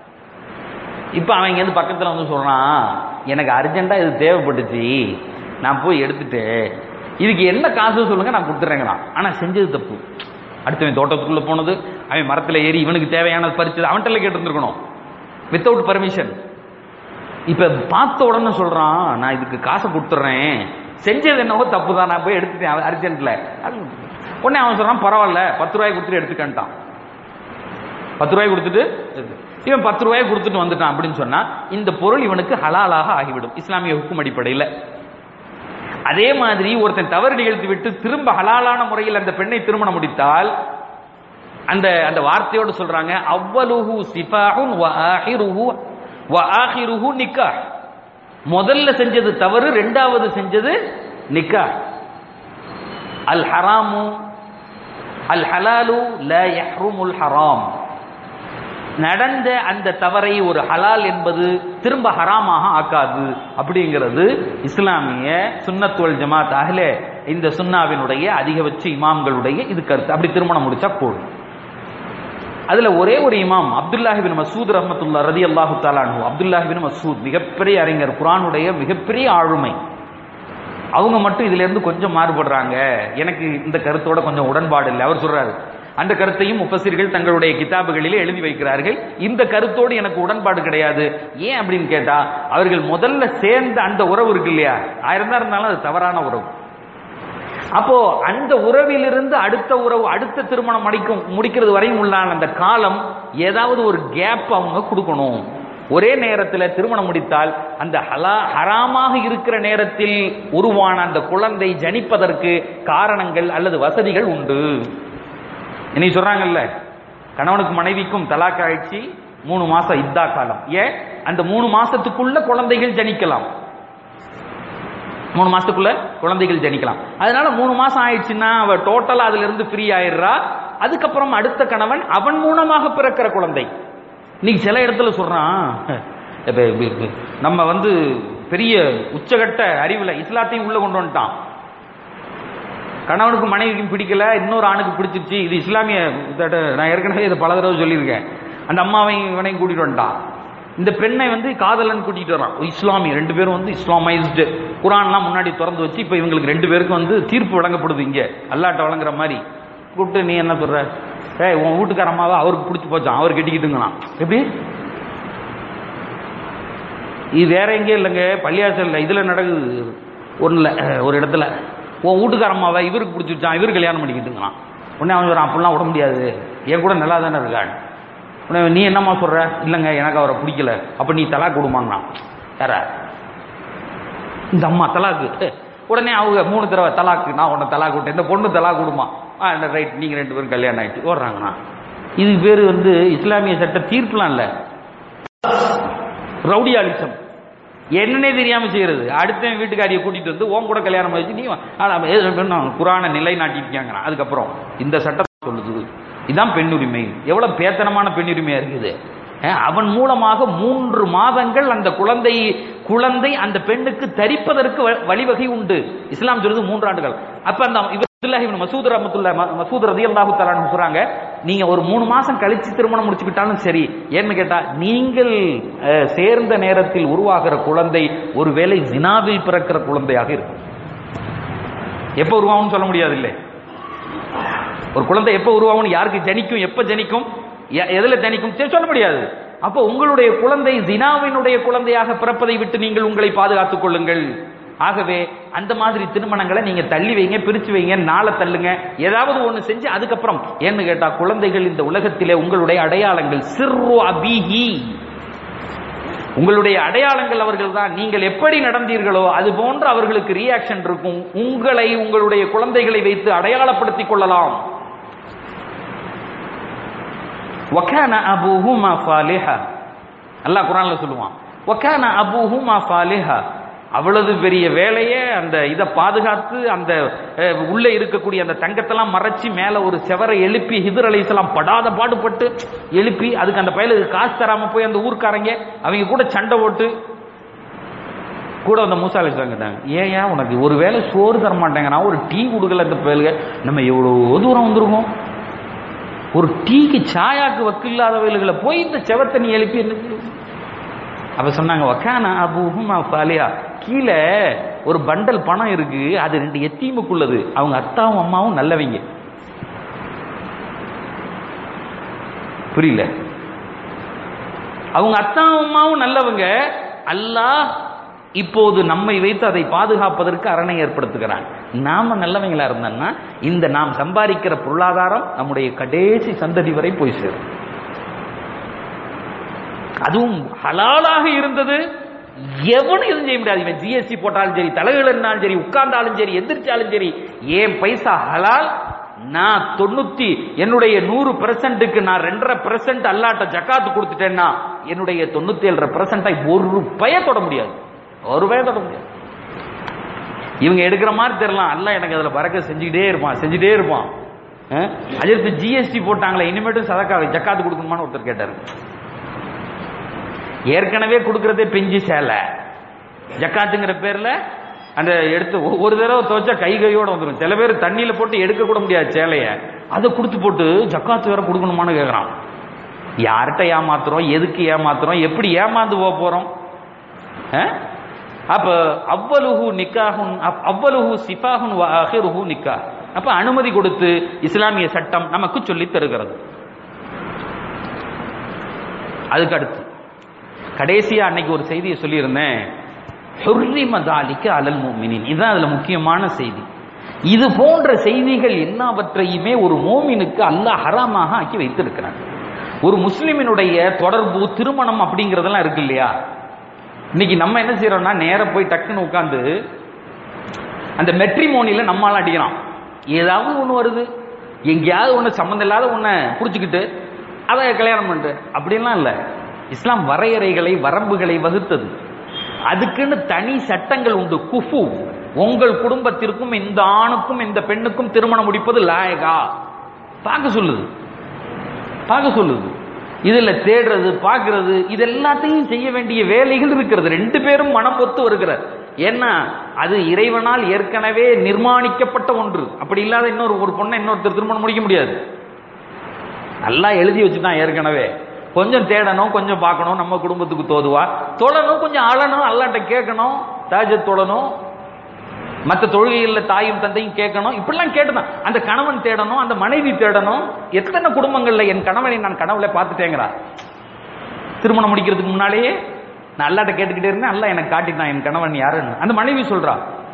S1: இப்ப அவன் இங்க இருந்து பக்கத்துல வந்து சொல்றான் எனக்கு அர்ஜென்ட்டா இது தேவைப்பட்டுச்சு நான் போய் எடுத்துட்டேன் இதுக்கு என்ன காசு சொல்லுங்க நான் கொடுத்துறேங்கிறான் ஆனா செஞ்சது தப்பு அடுத்தவன் தோட்டத்துக்குள்ள போனது அவன் மரத்துல ஏறி இவனுக்கு தேவையானது பறிச்சது அவன்கிட்ட கேட்டு இருந்திருக்கணும் வித்தவுட் பர்மிஷன் இப்ப பார்த்த உடனே சொல்றான் நான் இதுக்கு காசை கொடுத்துட்றேன் செஞ்சது என்னவோ தப்பு தான் நான் போய் எடுத்துட்டேன் அர்ஜென்ட்ல உடனே அவன் சொல்றான் பரவாயில்ல பத்து ரூபாய் கொடுத்துட்டு எடுத்துக்கன்ட்டான் பத்து ரூபாய் கொடுத்துட்டு இவன் பத்து ரூபாய் கொடுத்துட்டு வந்துட்டான் அப்படின்னு சொன்னா இந்த பொருள் இவனுக்கு ஹலாலாக ஆகிவிடும் இஸ்லாமிய ஹுக்கும் அடிப்படையில் அதே மாதிரி ஒருத்தன் தவறு நிகழ்த்தி விட்டு திரும்ப ஹலாலான முறையில் அந்த பெண்ணை திருமணம் முடித்தால் அந்த அந்த வார்த்தையோடு சொல்றாங்க அவ்வலுஹு சிஃபாஹுன் வ ஆஹிருஹு வ ஆஹிருஹு நிக்காஹ் முதல்ல செஞ்சது தவறு ரெண்டாவது செஞ்சது நிக்காஹ் அல் ஹராமு அல் ஹலாலு ல யஹ்ருமுல் ஹராம் நடந்த அந்த தவறை ஒரு ஹலால் என்பது திரும்ப ஹராமாக ஆக்காது அப்படிங்கிறது இஸ்லாமிய சுன்னத்துவல் ஜமாத் அஹ்லே இந்த சுன்னாவினுடைய அதிகபட்ச இமாம்களுடைய இது கருத்து அப்படி திருமணம் முடிச்சா போதும் அதுல ஒரே ஒரு இமாம் அப்துல்லாஹிபின் மசூத் ரஹமத்துல்லா ரதி அல்லாஹு தாலானு அப்துல்லாஹிபின் மசூத் மிகப்பெரிய அறிஞர் குரானுடைய மிகப்பெரிய ஆளுமை அவங்க மட்டும் இதுல இருந்து கொஞ்சம் மாறுபடுறாங்க எனக்கு இந்த கருத்தோட கொஞ்சம் உடன்பாடு இல்லை அவர் சொல்றாரு அந்த கருத்தையும் முப்பசிர்கள் தங்களுடைய கிதாபுகளிலே எழுதி வைக்கிறார்கள் இந்த கருத்தோடு எனக்கு உடன்பாடு கிடையாது ஏன் அப்படின்னு கேட்டா அவர்கள் முதல்ல சேர்ந்த அந்த உறவு இருக்கு இல்லையா ஆயிரம் தான் இருந்தாலும் அது தவறான உறவு அப்போ அந்த உறவிலிருந்து அடுத்த உறவு அடுத்த திருமணம் முடிக்கும் முடிக்கிறது வரையும் உள்ளான அந்த காலம் ஏதாவது ஒரு கேப் அவங்க கொடுக்கணும் ஒரே நேரத்தில் திருமணம் முடித்தால் அந்த ஹலா ஹராமாக இருக்கிற நேரத்தில் உருவான அந்த குழந்தை ஜனிப்பதற்கு காரணங்கள் அல்லது வசதிகள் உண்டு இன்னைக்கு சொல்றாங்கல்ல கணவனுக்கு மனைவிக்கும் தலாக் ஆயிடுச்சு மூணு மாசம் இத்தா காலம் ஏன் அந்த மூணு மாசத்துக்குள்ள குழந்தைகள் ஜனிக்கலாம் மூணு மாசத்துக்குள்ள குழந்தைகள் ஜனிக்கலாம் அதனால மூணு மாசம் ஆயிடுச்சுன்னா அவ டோட்டலா அதுல இருந்து ஃப்ரீ ஆயிடுறா அதுக்கப்புறம் அடுத்த கணவன் அவன் மூலமாக பிறக்கிற குழந்தை இன்னைக்கு சில இடத்துல சொல்றான் இப்ப இப்ப- இப்ப நம்ம வந்து பெரிய உச்சகட்ட அறிவுல இஸ்லாத்தையும் உள்ள கொண்டு வந்துட்டான் கணவனுக்கும் மனைவிக்கும் பிடிக்கல இன்னொரு ஆணுக்கு பிடிச்சிருச்சு இது இஸ்லாமிய இத- நான் ஏற்கனவே இதை பல தடவை சொல்லியிருக்கேன் அந்த அம்மாவையும் இவனையும் கூட்டிட்டு வந்துட்டான் இந்த பெண்ணை வந்து காதலன் கூட்டிட்டு வரான் இஸ்லாமிய ரெண்டு பேரும் வந்து இஸ்லாமைஸ்டு குரான்லாம் முன்னாடி திறந்து வச்சு இப்போ இவங்களுக்கு ரெண்டு பேருக்கும் வந்து தீர்ப்பு வழங்கப்படுது இங்க அல்லாட்ட வழங்குற மாதிரி கூப்பிட்டு நீ என்ன சொல்ற ஏய் உன் வீட்டுக்கார அம்மாவை அவருக்கு பிடிச்சி போச்சான் அவர் கெட்டிக்கிட்டுங்களாம் எப்படி இது வேற எங்கேயும் இல்லைங்க பள்ளியாசல்ல இதுல நடக்குது ஒன்றும் ஒரு இடத்துல உன் வீட்டுக்கார அம்மாவை இவருக்கு பிடிச்சிருச்சான் இவர் கல்யாணம் பண்ணிக்கிட்டுங்களாம் உடனே அவன் சொல்றான் அப்படிலாம் விட முடியாது என் கூட நல்லா தானே இருக்கான் உடனே நீ என்னம்மா சொல்ற இல்லைங்க எனக்கு அவரை பிடிக்கல அப்ப நீ தலா கொடுமாங்கண்ணா யார இந்த அம்மா தலாக்கு உடனே அவங்க மூணு தடவை தலாக்கு நான் உன்னை தலாக்கு விட்டேன் இந்த பொண்ணு தலாக் கொடுமா ஆ ரைட் நீங்க ரெண்டு பேரும் கல்யாணம் ஆயிடுச்சு ஓடுறாங்கண்ணா இது பேர் வந்து இஸ்லாமிய சட்ட தீர்ப்புலாம் இல்லை ரவுடியாலிசம் என்னன்னே தெரியாம செய்யறது அடுத்த வீட்டுக்காரியை கூட்டிட்டு வந்து உன் கூட கல்யாணம் வச்சு நீ வா. ஆனா, ஏ, நான் குரானை நிலைநாட்டிருக்காங்க அதுக்கப்புறம் இந்த சட்டம் சொல்லுது இதுதான் பெண்ணுரிமை எவ்வளவு பேத்தனமான பெண்ணுரிமையா இருக்குது அஹ், அவன் மூலமாக மூன்று மாதங்கள் அந்த குழந்தை குழந்தை அந்த பெண்ணுக்கு தரிப்பதற்கு வ- வழிவகை உண்டு இஸ்லாம் சொல்றது மூன்று ஆண்டுகள் அப்ப அந்த இவர் அப்துல்லாஹி இப்னு மசூத் ரஹ்மத்துல்லாஹ் ம- மசூத் ரலியல்லாஹு தஆலா அன்ஹு சொல்றாங்க நீங்க ஒரு மூணு மாசம் கழிச்சு திருமணம் முடிச்சுக்கிட்டாலும் சரி ஏன்னு கேட்டா நீங்கள் அஹ், சேர்ந்த நேரத்தில் உருவாகிற குழந்தை ஒருவேளை ஜினாவில் பிறக்கிற குழந்தையாக இருக்கும் எப்ப உருவாகும்னு சொல்ல முடியாது இல்லை ஒரு குழந்தை எப்ப உருவாகும் யாருக்கு ஜனிக்கும் எப்ப ஜனிக்கும் எ- எதுல ஜனிக்கும் சரி, சொல்ல முடியாது அப்போ உங்களுடைய குழந்தை ஜினாவினுடைய குழந்தையாக பிறப்பதை விட்டு நீங்கள் உங்களை பாதுகாத்துக் கொள்ளுங்கள் ஆகவே அந்த மாதிரி திருமணங்களை நீங்க தள்ளி வைங்க பிரிச்சு வைங்க நாளை தள்ளுங்க ஏதாவது ஒண்ணு செஞ்சு அதுக்கப்புறம் ஏன்னு கேட்டா குழந்தைகள் இந்த உலகத்திலே உங்களுடைய அடையாளங்கள் சிறு அபிஹி உங்களுடைய அடையாளங்கள் அவர்கள் தான் நீங்கள் எப்படி நடந்தீர்களோ அது போன்ற அவர்களுக்கு ரியாக்ஷன் இருக்கும் உங்களை உங்களுடைய குழந்தைகளை வைத்து அடையாளப்படுத்திக் கொள்ளலாம் وَكَانَ أَبُوهُمَا صَالِحًا அல்லாஹ் குர்ஆன்ல சொல்லுவான் وَكَانَ أَبُوهُمَا صَالِحًا அவ்வளவு பெரிய வேலையை அந்த இதை பாதுகாத்து அந்த அஹ், உள்ள இருக்கக்கூடிய அந்த தங்கத்தெல்லாம் மறைச்சு மேல ஒரு செவரை எழுப்பி ஹிதர் அலைஹிஸ்ஸலாம் படாத பாடுபட்டு எழுப்பி அதுக்கு அந்த பயலுக்கு காசு தராம போய் அந்த ஊர்க்காரங்க அவங்க கூட சண்டை போட்டு கூட அந்த மூசா அலிஸ்லாம் கேட்டாங்க ஏன் ஏன் உனக்கு ஒரு வேளை சோறு தர மாட்டேங்கிறான் ஒரு டீ கொடுக்கல இந்த பயலுக நம்ம எவ்வளோ தூரம் வந்திருக்கோம் ஒரு டீக்கு சாயாக்கு வக்கு இல்லாதவர்களை போய் இந்த செவத்தை நீ எழுப்பி என்ன செய்ய? அப்ப சொன்னாங்க வக்கானா அபூஹுமா சாலியா கீழே ஒரு பண்டல் பணம் இருக்கு அது ரெண்டு எத்தீமுக்குள்ளது அவங்க அத்தாவும் அம்மாவும் நல்லவங்க புரியல அவங்க அத்தாவும் அம்மாவும் நல்லவங்க அல்லாஹ் இப்போது நம்மை வைத்து அதை பாதுகாப்பதற்கு அரணை ஏற்படுத்துகிறான் நாம நல்லவங்களா இருந்தோம்னா இந்த நாம் சம்பாதிக்கிற பொருளாதாரம் நம்முடைய கடைசி சந்ததி வரை போய் சேரும் அதுவும் ஹலாலாக இருந்தது எவனும் எதுவும் செய்ய முடியாது இவன் ஜிஎஸ்டி போட்டாலும் சரி தலைகள் இருந்தாலும் சரி உட்கார்ந்தாலும் சரி எந்திரிச்சாலும் சரி ஏன் பைசா ஹலால் நான் தொண்ணூத்தி என்னுடைய நூறு பெர்சன்ட்டுக்கு நான் ரெண்டரை பெர்சன்ட் அல்லாட்ட ஜக்காத்து கொடுத்துட்டேன்னா என்னுடைய தொண்ணூத்தி ஏழரை பெர்சன்டை ஒரு பய தொட முடியாது ஒரு பய தொட முடியாது இவங்க எடுக்கிற மாதிரி தெரியலாம் அல்ல எனக்கு அதுல பறக்க செஞ்சுக்கிட்டே இருப்பான் செஞ்சுட்டே இருப்பான் அஹ்? அதற்கு ஜிஎஸ்டி போட்டாங்களே இனிமேட்டும் சதக்கா ஜக்காத்து கொடுக்கணுமான்னு ஒருத்தர் கேட்டாரு ஏற்கனவே கொடுக்கறதே பிஞ்சு சேலை ஜக்காத்துங்கிற பேர்ல அந்த எடுத்து ஒ- ஒரு தடவை துவைச்சா கை கையோட வந்துடும் சில பேர் தண்ணியில போட்டு எடுக்க கூட முடியாது சேலைய அதை கொடுத்து போட்டு ஜக்காத்து வேற கொடுக்கணுமான்னு கேக்குறான் யார்கிட்ட ஏமாத்துறோம் எதுக்கு ஏமாத்துறோம் எப்படி ஏமாந்து போக போறோம் அஹ்? அப்ப அவ்வலுஹு நிக்காஹுன் அப்- அவ்வலுஹு சிஃபாஹுன் வ ஆஹிருஹு நிக்கா அப்ப அனுமதி கொடுத்து இஸ்லாமிய சட்டம் நமக்கு சொல்லித் தருகிறது அதுக்கு அடுத்து கடைசியா அன்னைக்கு ஒரு செய்தியை சொல்லியிருந்தேன் ஹுர்ரிம தாலிக்க அலல் முஃமினின் இதுதான் அதுல முக்கியமான செய்தி இது போன்ற செய்திகள் எல்லாவற்றையுமே ஒரு மோமினுக்கு அல்லாஹ் ஹராமாக ஆக்கி வைத்திருக்கிறான் ஒரு முஸ்லிமினுடைய தொடர்பு திருமணம் அப்படிங்கறதெல்லாம் இருக்கு இல்லையா இன்னைக்கு நம்ம என்ன செய்யறோம்னா நேரா போய் டக்குன்னு உட்காந்து அந்த மெட்ரிமோனியில நம்மளாம் அடிக்கிறான் ஏதாவது ஒண்ணு வருது எங்கேயாவது ஒண்ணு சம்மந்தம் இல்லாத ஒண்ண புடிச்சுக்கிட்டு அதை கல்யாணம் பண்ணிட்டு அப்படிலாம் இல்ல இஸ்லாம் வரையறைகளை வரம்புகளை வகுத்தது அதுக்குன்னு தனி சட்டங்கள் உண்டு குஃபு உங்கள் குடும்பத்திற்கும் இந்த ஆணுக்கும் இந்த பெண்ணுக்கும் திருமணம் முடிப்பது லாயகா பார்க்க சொல்லுது பார்க்க சொல்லுது இதுல தேடுறது பார்க்கிறது இது எல்லாத்தையும் செய்ய வேண்டிய வேலைகள் இருக்கிறது ரெண்டு பேரும் மனம் ஒத்து வருகிறார் ஏன்னா அது இறைவனால் ஏற்கனவே நிர்மாணிக்கப்பட்ட ஒன்று அப்படி இல்லாத இன்னொரு ஒரு பொண்ணை இன்னொருத்தர் திருமணம் முடிக்க முடியாது நல்லா எழுதி வச்சுட்டான் ஏற்கனவே கொஞ்சம் தேடணும் கொஞ்சம் பார்க்கணும் நம்ம குடும்பத்துக்கு தோதுவா தொழணும் கொஞ்சம் அழணும் அல்லாட்ட கேட்கணும் தாஜத் தொழணும் மற்ற தொழுகைகளில் தாயும் தந்தையும் கேட்கணும் இப்படிலாம் கேட்டுதான் அந்த கணவன் தேடணும் அந்த மனைவி தேடணும் எத்தனை குடும்பங்கள்ல என் கணவனை நான் கனவுல பார்த்துட்டேங்கிறா திருமணம் முடிக்கிறதுக்கு முன்னாலேயே நான் அல்லாட்ட கேட்டுக்கிட்டே இருந்தேன் அல்ல எனக்கு காட்டிட்டான் என் கணவன் யாருன்னு அந்த மனைவி சொல்றா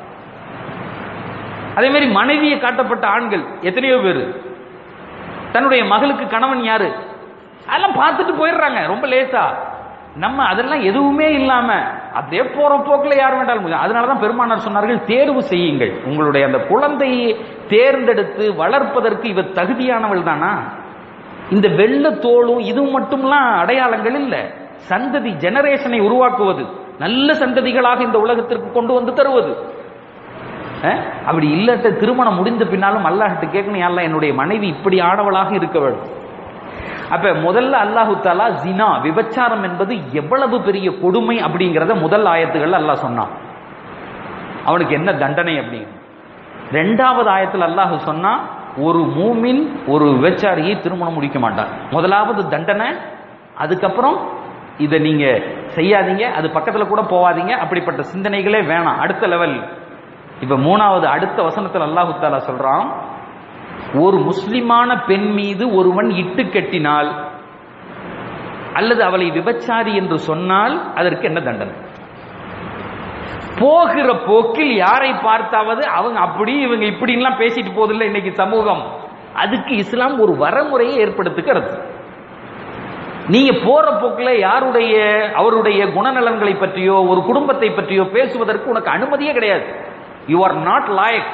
S1: அதே மாதிரி மனைவியை காட்டப்பட்ட ஆண்கள் எத்தனையோ பேர் தன்னுடைய மகளுக்கு கணவன் யாரு அதெல்லாம் பார்த்துட்டு போயிடுறாங்க ரொம்ப லேசா நம்ம அதெல்லாம் எதுவுமே இல்லாம அப்படியே போற போக்குல யார் வேண்டாலும் முடியும் அதனாலதான் பெருமானார் சொன்னார்கள் தேர்வு செய்யுங்கள் உங்களுடைய அந்த குழந்தையை தேர்ந்தெடுத்து வளர்ப்பதற்கு இவர் தகுதியானவள் தானா இந்த வெள்ள தோளும் இது மட்டும்லாம் அடையாளங்கள் இல்ல சந்ததி ஜெனரேஷனை உருவாக்குவது நல்ல சந்ததிகளாக இந்த உலகத்திற்கு கொண்டு வந்து தருவது அஹ்? அப்படி இல்லட்ட திருமணம் முடிந்த பின்னாலும் அல்லாஹ்ட்ட கேட்கணும் அல்ல என்னுடைய மனைவி இப்படி ஆடவளாக இருக்க வேண்டும் அப்ப முதல்ல அல்லாஹு தாலா ஜினா விபச்சாரம் என்பது எவ்வளவு பெரிய கொடுமை அப்படிங்கிறத முதல் ஆயத்துகள் அல்லாஹ் சொன்னான் அவனுக்கு என்ன தண்டனை அப்படின்னு ரெண்டாவது ஆயத்தில் அல்லாஹ் சொன்னா ஒரு மூமின் ஒரு விபச்சாரியை திருமணம் முடிக்க மாட்டான் முதலாவது தண்டனை அதுக்கப்புறம் இதை நீங்க செய்யாதீங்க அது பக்கத்துல கூட போவாதீங்க அப்படிப்பட்ட சிந்தனைகளே வேணாம் அடுத்த லெவல் இப்ப மூணாவது அடுத்த வசனத்தில் அல்லாஹு தாலா சொல்றான் ஒரு முஸ்லிமான பெண் மீது ஒருவன் இட்டு கட்டினால் அல்லது அவளை விபச்சாரி என்று சொன்னால் அதற்கு என்ன தண்டனை போகிற போக்கில் யாரை பார்த்தாவது அவங்க அப்படி இவங்க இப்படின்லாம் பேசிட்டு போதில்லை இன்னைக்கு சமூகம் அதுக்கு இஸ்லாம் ஒரு வரமுறையை ஏற்படுத்துகிறது நீங்க போற போக்குல யாருடைய அவருடைய குணநலன்களை பற்றியோ ஒரு குடும்பத்தை பற்றியோ பேசுவதற்கு உனக்கு அனுமதியே கிடையாது யூ ஆர் நாட் லாயக்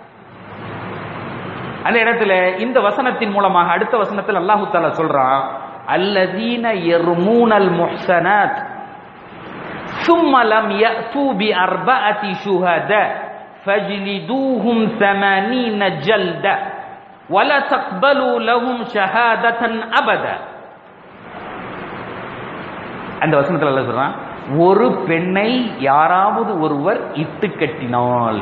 S1: அந்த இடத்துல இந்த வசனத்தின் மூலமாக அடுத்த வசனத்தில் அல்லாஹு தாலா சொல்றான் அல்லதீன எர்மூனல் முஹ்சனாத் ثم لم يأتوا بأربعة شهداء فاجلدوهم ثمانين جلدة ولا تقبلوا لهم شهادة أبدا அந்த வசனத்தில் அல்ல சொல்றான் ஒரு பெண்ணை யாராவது ஒருவர் இட்டு கட்டினால்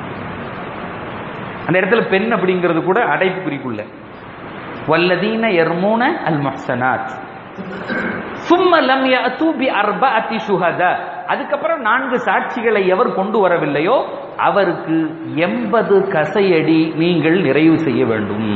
S1: அந்த இடத்துல பெண் அப்படிங்கிறது கூட அடைப்பு குறிக்குள்ள வல்லதீன எர்மூன அல் மஹ்சனாத் சும்ம லம் யஅது பி அர்பஅத்தி ஷுஹதா அதுக்கப்புறம் நான்கு சாட்சிகளை எவர் கொண்டு வரவில்லையோ அவருக்கு எண்பது கசையடி நீங்கள் நிறைவு செய்ய வேண்டும்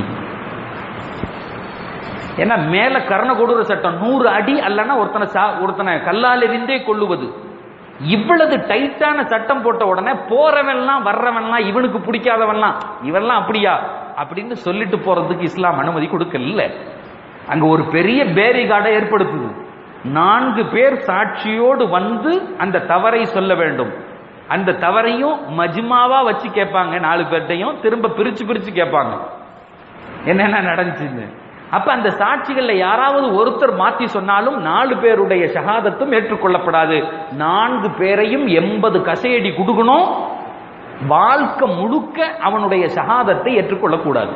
S1: ஏன்னா மேல கர்ண கொடூர சட்டம் நூறு அடி அல்லனா ஒருத்தனை சா- ஒருத்தனை கல்லால் எறிந்தே கொள்ளுவது இவ்வளவு டைட்டான சட்டம் போட்ட உடனே போறவன்லாம் வர்றவன்லாம் இவனுக்கு பிடிக்காதவன்லாம் இவன்லாம் அப்படியா அப்படின்னு சொல்லிட்டு போறதுக்கு இஸ்லாம் அனுமதி கொடுக்கல அங்க ஒரு பெரிய பேரிகார்டை ஏற்படுத்துது நான்கு பேர் சாட்சியோடு வந்து அந்த தவறை சொல்ல வேண்டும் அந்த தவறையும் மஜ்மாவா வச்சு கேட்பாங்க நாலு பேர்ட்டையும் திரும்ப பிரிச்சு பிரிச்சு கேட்பாங்க என்னென்ன நடந்துச்சுன்னு அப்ப அந்த சாட்சிகள்ல யாராவது ஒருத்தர் மாத்தி சொன்னாலும் நாலு பேருடைய ஷஹாதத்தும் ஏற்றுக்கொள்ளப்படாது நான்கு பேரையும் எண்பது கசையடி குடுக்கணும் வாழ்க்கை முழுக்க அவனுடைய ஷஹாதத்தை ஏற்றுக்கொள்ளக்கூடாது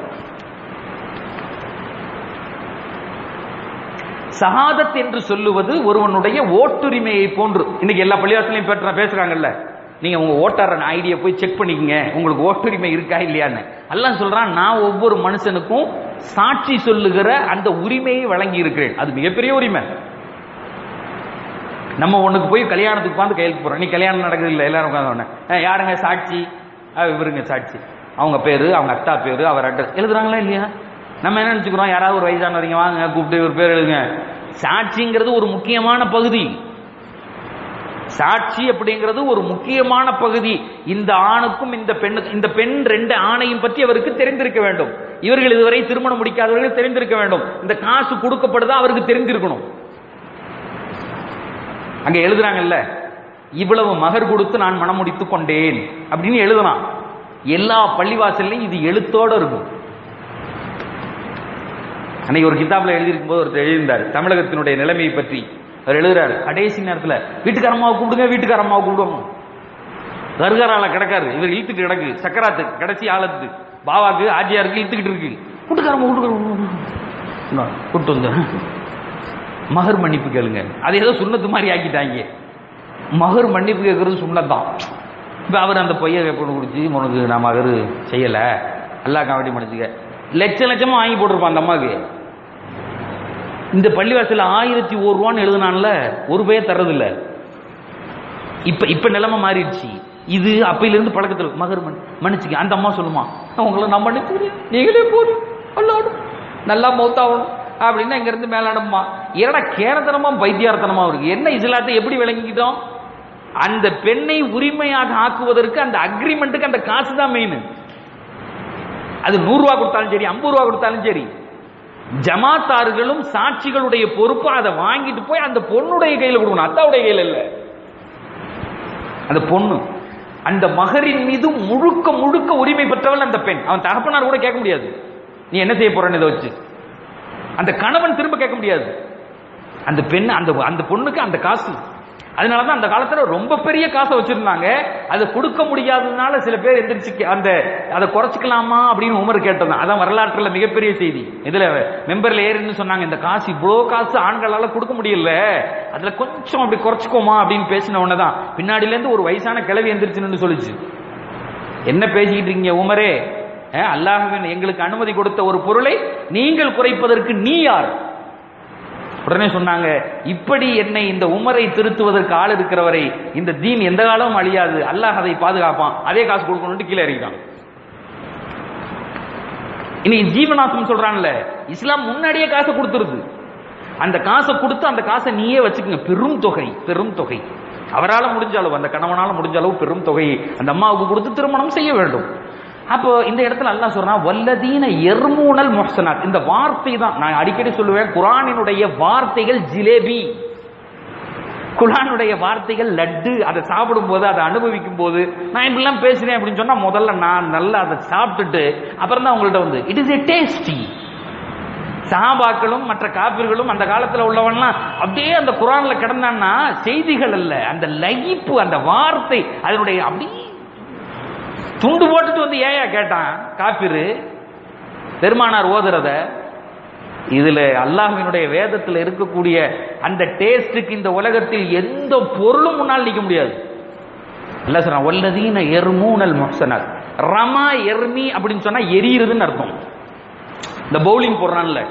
S1: சஹாதத் என்று சொல்லுவது ஒருவனுடைய ஓட்டுரிமையை போன்று இன்னைக்கு எல்லா பள்ளிவாசலையும் பெற்ற பேசுறாங்கல்ல நீங்க உங்க ஓட்டர் ஐடியை போய் செக் பண்ணிக்கங்க உங்களுக்கு ஓட்டுரிமை இருக்கா இல்லையான்னு எல்லாம் சொல்றான் நான் ஒவ்வொரு மனுஷனுக்கும் சாட்சி சொல்லுகிற அந்த உரிமையை வழங்கி இருக்கிறேன் அது மிகப்பெரிய உரிமை நம்ம ஒண்ணுக்கு போய் கல்யாணத்துக்கு உட்காந்து கையெழுத்து போறோம் நீ கல்யாணம் நடக்குது இல்லை எல்லாரும் உட்காந்து உடனே "அஹ், யாருங்க சாட்சி அஹ், இவருங்க சாட்சி அவங்க பேரு அவங்க அத்தா பேரு அவர் அட்ரஸ் எழுதுறாங்களா இல்லையா நம்ம என்ன நினைச்சுக்கிறோம் யாராவது ஒரு வயசானவங்க வாங்க கூப்பிட்டு ஒரு பேர் எழுதுங்க சாட்சிங்கிறது ஒரு முக்கியமான பகுதி சாட்சி அப்படிங்கிறது ஒரு முக்கியமான பகுதி இந்த ஆணுக்கும் இந்த பெண்ணுக்கும் இந்த பெண் ரெண்டு ஆணையும் பற்றி அவருக்கு தெரிந்திருக்க வேண்டும் இவர்கள் இதுவரை திருமணம் முடிக்காதவர்கள் தெரிந்திருக்க வேண்டும் இந்த காசு கொடுக்கப்படுதா அவருக்கு தெரிந்திருக்கணும் அங்க எழுதுறாங்கல்ல இவ்வளவு மகர் கொடுத்து நான் மனம் முடித்துக் கொண்டேன் அப்படின்னு எழுதலாம் எல்லா பள்ளிவாசல்லையும் இது எழுத்தோட இருக்கும் அன்னைக்கு ஒரு கிதாப்ல எழுதியிருக்கும் போது ஒருத்தர் எழுதியிருந்தார் தமிழகத்தினுடைய நிலைமையை பற்றி அவர் எழுதுறாரு கடைசி நேரத்துல வீட்டுக்காரம்மாவை கூப்பிடுங்க வீட்டுக்காரம்மாவை கூப்பிடுவோம் கருகாரால கிடக்காரு இவர் இழுத்துட்டு கிடக்கு சக்கராத்து கடைசி ஆளத்து பாவாக்கு ஆஜியாருக்கு இழுத்துக்கிட்டு இருக்கு கூட்டுக்காரம்மா கூட்டுக்காரம்மா கூட்டு வந்து மகர் மன்னிப்பு கேளுங்க அது ஏதோ சுண்ணத்து மாதிரி ஆக்கிட்டாங்க மகர் மன்னிப்பு கேட்கறது சுண்ணத்தான் இப்போ அவர் அந்த பொய்யை கொண்டு குடிச்சு உனக்கு நான் மகர் செய்யல அல்லா காவடி மன்னிச்சுக்க லட்ச லட்சமா வாங்கி போட்டிருப்பான் அந்த அம்மாவுக்கு இந்த பள்ளிவாசல்ல ஆயிரத்தி ஒரு ரூபான்னு எழுதுனான்ல ஒரு பைய தர்றதில்ல இப்ப இப்ப நிலைமை மாறிடுச்சு இது அப்பையில இருந்து பழக்கத்தில் மகர் மன் மன்னிச்சுக்க அந்த அம்மா சொல்லுமா உங்களை நான் மன்னிச்சுக்கிறேன் நீங்களே போதும் அல்லாடும் நல்லா மௌத்தாகணும் அப்படின்னா இங்க இருந்து மேலாடம்மா ஏன்னா கேரத்தனமா பைத்தியார்த்தனமா இருக்கு என்ன இஸ்லாத்தை எப்படி விளங்கிக்கிட்டோம் அந்த பெண்ணை உரிமையாக ஆக்குவதற்கு அந்த அக்ரிமெண்ட்டுக்கு அந்த காசு தான் மெயின் அது நூறு ரூபா கொடுத்தாலும் சரி ஐம்பது ரூபா கொடுத்தாலும் சரி ஜமாத்தார்களும் சாட்சிகளுடைய பொறுப்பு அதை வாங்கிட்டு போய் அந்த பொண்ணுடைய கையில கொடுக்கணும் அத்தாவுடைய கையில இல்ல அந்த பொண்ணு அந்த மகரின் மீது முழுக்க முழுக்க உரிமை பெற்றவள் அந்த பெண் அவன் தகப்பனார் கூட கேட்க முடியாது நீ என்ன செய்ய போறன்னு இதை வச்சு அந்த கணவன் திரும்ப கேட்க முடியாது அந்த பெண் அந்த அந்த பொண்ணுக்கு அந்த காசு அதனாலதான் அந்த காலத்துல ரொம்ப பெரிய காசை வச்சிருந்தாங்க அதை கொடுக்க முடியாததுனால சில பேர் எந்திரிச்சு கே- அந்த அதை குறைச்சிக்கலாமா அப்படின்னு உமர் கேட்டதான் அதான் வரலாற்றுல மிகப்பெரிய செய்தி இதுல மெம்பர்ல ஏறின்னு சொன்னாங்க இந்த காசு இவ்வளோ காசு ஆண்களால கொடுக்க முடியல அதுல கொஞ்சம் அப்படி குறைச்சிக்கோமா அப்படின்னு பேசின உடனேதான் பின்னாடில இருந்து ஒரு வயசான கிழவி எந்திரிச்சுன்னு சொல்லுச்சு என்ன பேசிக்கிட்டு இருக்கீங்க உமரே அஹ், அல்லாஹ்வின் எங்களுக்கு அனுமதி கொடுத்த ஒரு பொருளை நீங்கள் குறைப்பதற்கு நீ யார் உடனே சொன்னாங்க இப்படி என்னை இந்த உமரை திருத்துவதற்கு ஆள் இருக்கிறவரை இந்த தீன் எந்த காலமும் அழியாது அல்லாஹ் அதை பாதுகாப்பான் அதே காசு கொடுக்கணும்னு கீழே இறங்கிட்டாங்க இன்னைக்கு ஜீவனாசம் சொல்றான்ல இஸ்லாம் முன்னாடியே காசை கொடுத்துருது அந்த காசை கொடுத்து அந்த காசை நீயே வச்சுக்கோங்க பெரும் தொகை பெரும் தொகை அவரால் முடிஞ்ச அளவு அந்த கணவனால முடிஞ்ச அளவு பெரும் தொகையை அந்த அம்மாவுக்கு கொடுத்து திருமணம் செய்ய வேண்டும் அப்போ இந்த இடத்துல அல்லாஹ் சொல்றான் வல்லதீன எர்மூனல் முஹ்சனாத் இந்த வார்த்தை தான் நான் அடிக்கடி சொல்லுவேன் குரானினுடைய வார்த்தைகள் ஜிலேபி குரானுடைய வார்த்தைகள் லட்டு அதை சாப்பிடும் போது அதை அனுபவிக்கும் போது நான் இப்படிலாம் பேசுறேன் அப்படின்னு சொன்னா முதல்ல நான் நல்லா அதை சாப்பிட்டுட்டு அப்புறம் தான் உங்கள்ட்ட வந்து இட் இஸ் எ டேஸ்டி சஹாபாக்களும் மற்ற காப்பிர்களும் அந்த காலத்துல உள்ளவன்லாம் அப்படியே அந்த குரான்ல கிடந்தான்னா செய்திகள் அல்ல அந்த லயிப்பு அந்த வார்த்தை அதனுடைய அப்படி துண்டு போட்டுட்டு வந்து ஏயா கேட்டான் காப்பிரு பெருமானார் ஓதுறத இதுல அல்லாஹ்வினுடைய வேதத்துல இருக்கக்கூடிய அந்த டேஸ்டுக்கு இந்த உலகத்தில் எந்த பொருளும் முன்னால் நிக்க முடியாது இல்ல சொல்றான் ஒல்லதீன எர்மூனல் முஹ்சனாத் ரமா எர்மி அப்படின்னு சொன்னா எரியுறதுன்னு அர்த்தம் இந்த பவுலிங் போடுறான்ல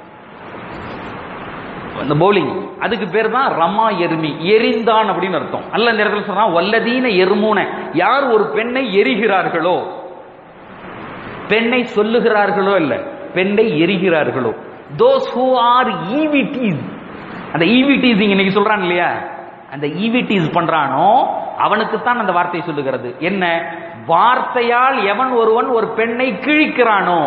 S1: இந்த பவுலிங் அதுக்கு பேர் தான் ரமா எருமி எரிந்தான் அப்படின்னு அர்த்தம் அல்ல இந்த இடத்துல சொல்றான் வல்லதீன எருமூன யார் ஒரு பெண்ணை எரிகிறார்களோ பெண்ணை சொல்லுகிறார்களோ இல்ல பெண்ணை எரிகிறார்களோ தோஸ் ஹூ ஆர் ஈவிட்டீஸ் அந்த ஈவிட்டீஸ் இன்னைக்கு சொல்றான் இல்லையா அந்த ஈவிட்டீஸ் பண்றானோ அவனுக்கு தான் அந்த வார்த்தை சொல்லுகிறது என்ன வார்த்தையால் எவன் ஒருவன் ஒரு பெண்ணை கிழிக்கிறானோ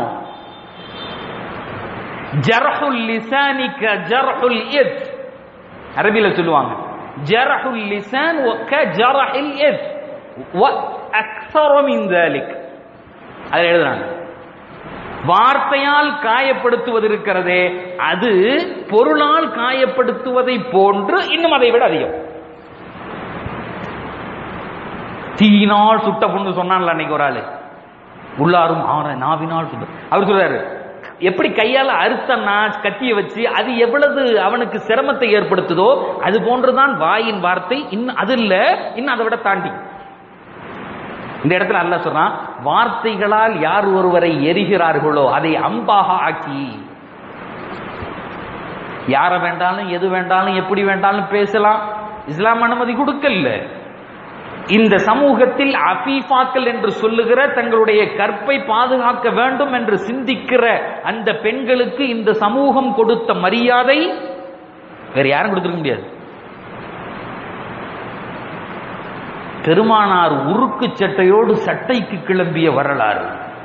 S1: ஜர்ஹுல் லிசானிக ஜர்ஹுல் இத் அரபில சொல்லுவாங்க ஜர்ஹுல் லிசான் க ஜர்ஹில் இத் வ அக்ஸர மின் ذلك அதில் எழுதுறாங்க வார்த்தையால் காயப்படுத்துவது இருக்கிறதே அது பொருளால் காயப்படுத்துவதை போன்று இன்னும் அதை விட அதிகம் தீயினால் சுட்ட பொண்ணு சொன்னான்ல அன்னைக்கு ஒரு ஆளு உள்ளாரும் ஆற நாவினால் சுட்ட அவர் சொல்றாரு எப்படி கையால அறுத்தன்னா கத்திய வச்சு அது எவ்வளவு அவனுக்கு சிரமத்தை ஏற்படுத்துதோ அது போன்றுதான் வாயின் வார்த்தை இன்னும் அது இல்ல இன்னும் அதை விட தாண்டி இந்த இடத்துல அல்ல சொல்றான் வார்த்தைகளால் யார் ஒருவரை எரிகிறார்களோ அதை அம்பாக ஆக்கி யார வேண்டாலும் எது வேண்டாலும் எப்படி வேண்டாலும் பேசலாம் இஸ்லாம் அனுமதி கொடுக்கல இந்த சமூகத்தில் அபீஃபாக்கள் என்று சொல்லுகிற தங்களுடைய கற்பை பாதுகாக்க வேண்டும் என்று சிந்திக்கிற அந்த பெண்களுக்கு இந்த சமூகம் கொடுத்த மரியாதை வேற யாரும் கொடுத்திருக்க முடியாது பெருமானார் உருக்கு சட்டையோடு சட்டைக்கு கிளம்பிய வரலாறு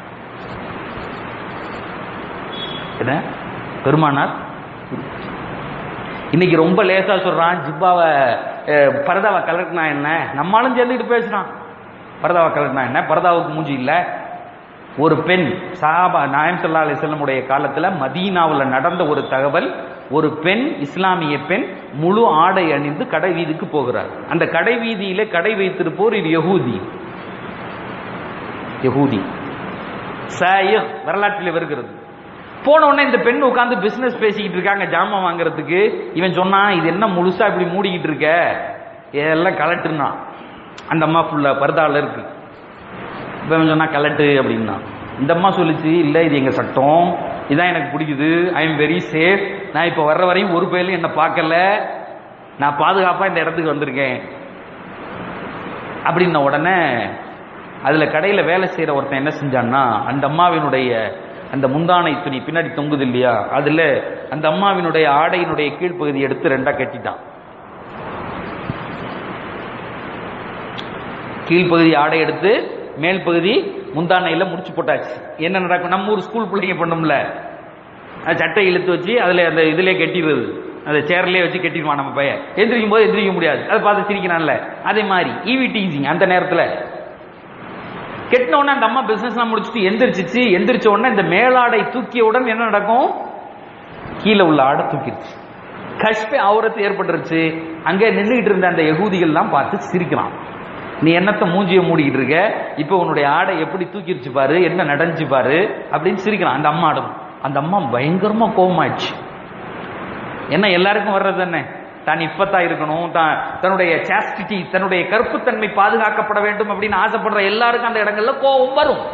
S1: என்ன பெருமானார் இன்னைக்கு ரொம்ப லேசா சொல்றான் ஜிப்பாவை அஹ், பரதாவை கலட்டினா என்ன நம்மளும் சேர்ந்துக்கிட்டு பேசுறான் பரதாவை கலட்டினா என்ன பரதாவுக்கு மூஞ்சி இல்ல ஒரு பெண் சஹாபா நாயம் சல்லா அலிஸ்லமுடைய காலத்துல மதீனாவுல நடந்த ஒரு தகவல் ஒரு பெண் இஸ்லாமிய பெண் முழு ஆடை அணிந்து கடை வீதிக்கு போகிறார் அந்த கடை வீதியிலே கடை வைத்திருப்போர் இது யகூதி யகூதி சாயிர் வரலாற்றில் வருகிறது போன உடனே இந்த பெண் உட்கார்ந்து பிசினஸ் பேசிக்கிட்டு இருக்காங்க ஜாமான் வாங்குறதுக்கு இவன் சொன்னான் இது என்ன முழுசா இப்படி மூடிக்கிட்டு இருக்க இதெல்லாம் கலட்டுனா அந்த அம்மா ஃபுல்லா பர்தால இருக்கு இப்ப இவன் சொன்னா கலட்டு அப்படின்னா இந்த அம்மா சொல்லுச்சு இல்ல இது எங்க சட்டம் இதான் எனக்கு பிடிக்குது ஐ எம் வெரி சேஃப் நான் இப்ப வர்ற வரையும் ஒரு பேர்லையும் என்ன பார்க்கல நான் பாதுகாப்பா இந்த இடத்துக்கு வந்திருக்கேன் அப்படின்ன உடனே அதுல கடையில வேலை செய்யற ஒருத்தன் என்ன செஞ்சான்னா அந்த அம்மாவினுடைய அந்த முந்தானை துணி பின்னாடி தொங்குது இல்லையா அதுல அந்த அம்மாவினுடைய ஆடையினுடைய கீழ்ப்பகுதி எடுத்து ரெண்டா கட்டிட்டான் கீழ்ப்பகுதி ஆடை எடுத்து மேல் பகுதி முந்தானையில முடிச்சு போட்டாச்சு என்ன நடக்கும் நம்ம ஊர் ஸ்கூல் பிள்ளைங்க பண்ணும்ல அது சட்டை இழுத்து வச்சு அதுல அந்த இதுலயே கட்டிடுறது அந்த சேர்லயே வச்சு கட்டிடுவான் நம்ம பையன் எந்திரிக்கும் போது எந்திரிக்க முடியாது அதை பார்த்து சிரிக்கிறான்ல அதே மாதிரி ஈவி டீசிங் அந்த நேரத்துல கெட்டின உடனே அந்த அம்மா பிசினஸ் முடிச்சுட்டு எந்திரிச்சிச்சு எந்திரிச்ச உடனே இந்த மேலாடை தூக்கிய உடனே என்ன நடக்கும் கீழே உள்ள ஆடை தூக்கிடுச்சு கஷ்பே அவரத்து ஏற்பட்டுருச்சு அங்கே நின்றுகிட்டு இருந்த அந்த யகூதிகள்லாம் பார்த்து சிரிக்கிறான் நீ என்னத்த மூஞ்சிய மூடிக்கிட்டு இருக்க இப்போ உன்னுடைய ஆடை எப்படி தூக்கிருச்சு பாரு என்ன நடந்துச்சு பாரு அப்படின்னு சிரிக்கிறான் அந்த அம்மாடும் அந்த அம்மா பயங்கரமா கோபமாயிடுச்சு என்ன எல்லாருக்கும் வர்றது என்ன தான் இப்பத்தா இருக்கணும் தான் தன்னுடைய சாஸ்டிட்டி தன்னுடைய கருப்புத்தன்மை பாதுகாக்கப்பட வேண்டும் அப்படின்னு ஆசைப்படுற எல்லாருக்கும் அந்த இடங்கள்ல கோபம் வரும்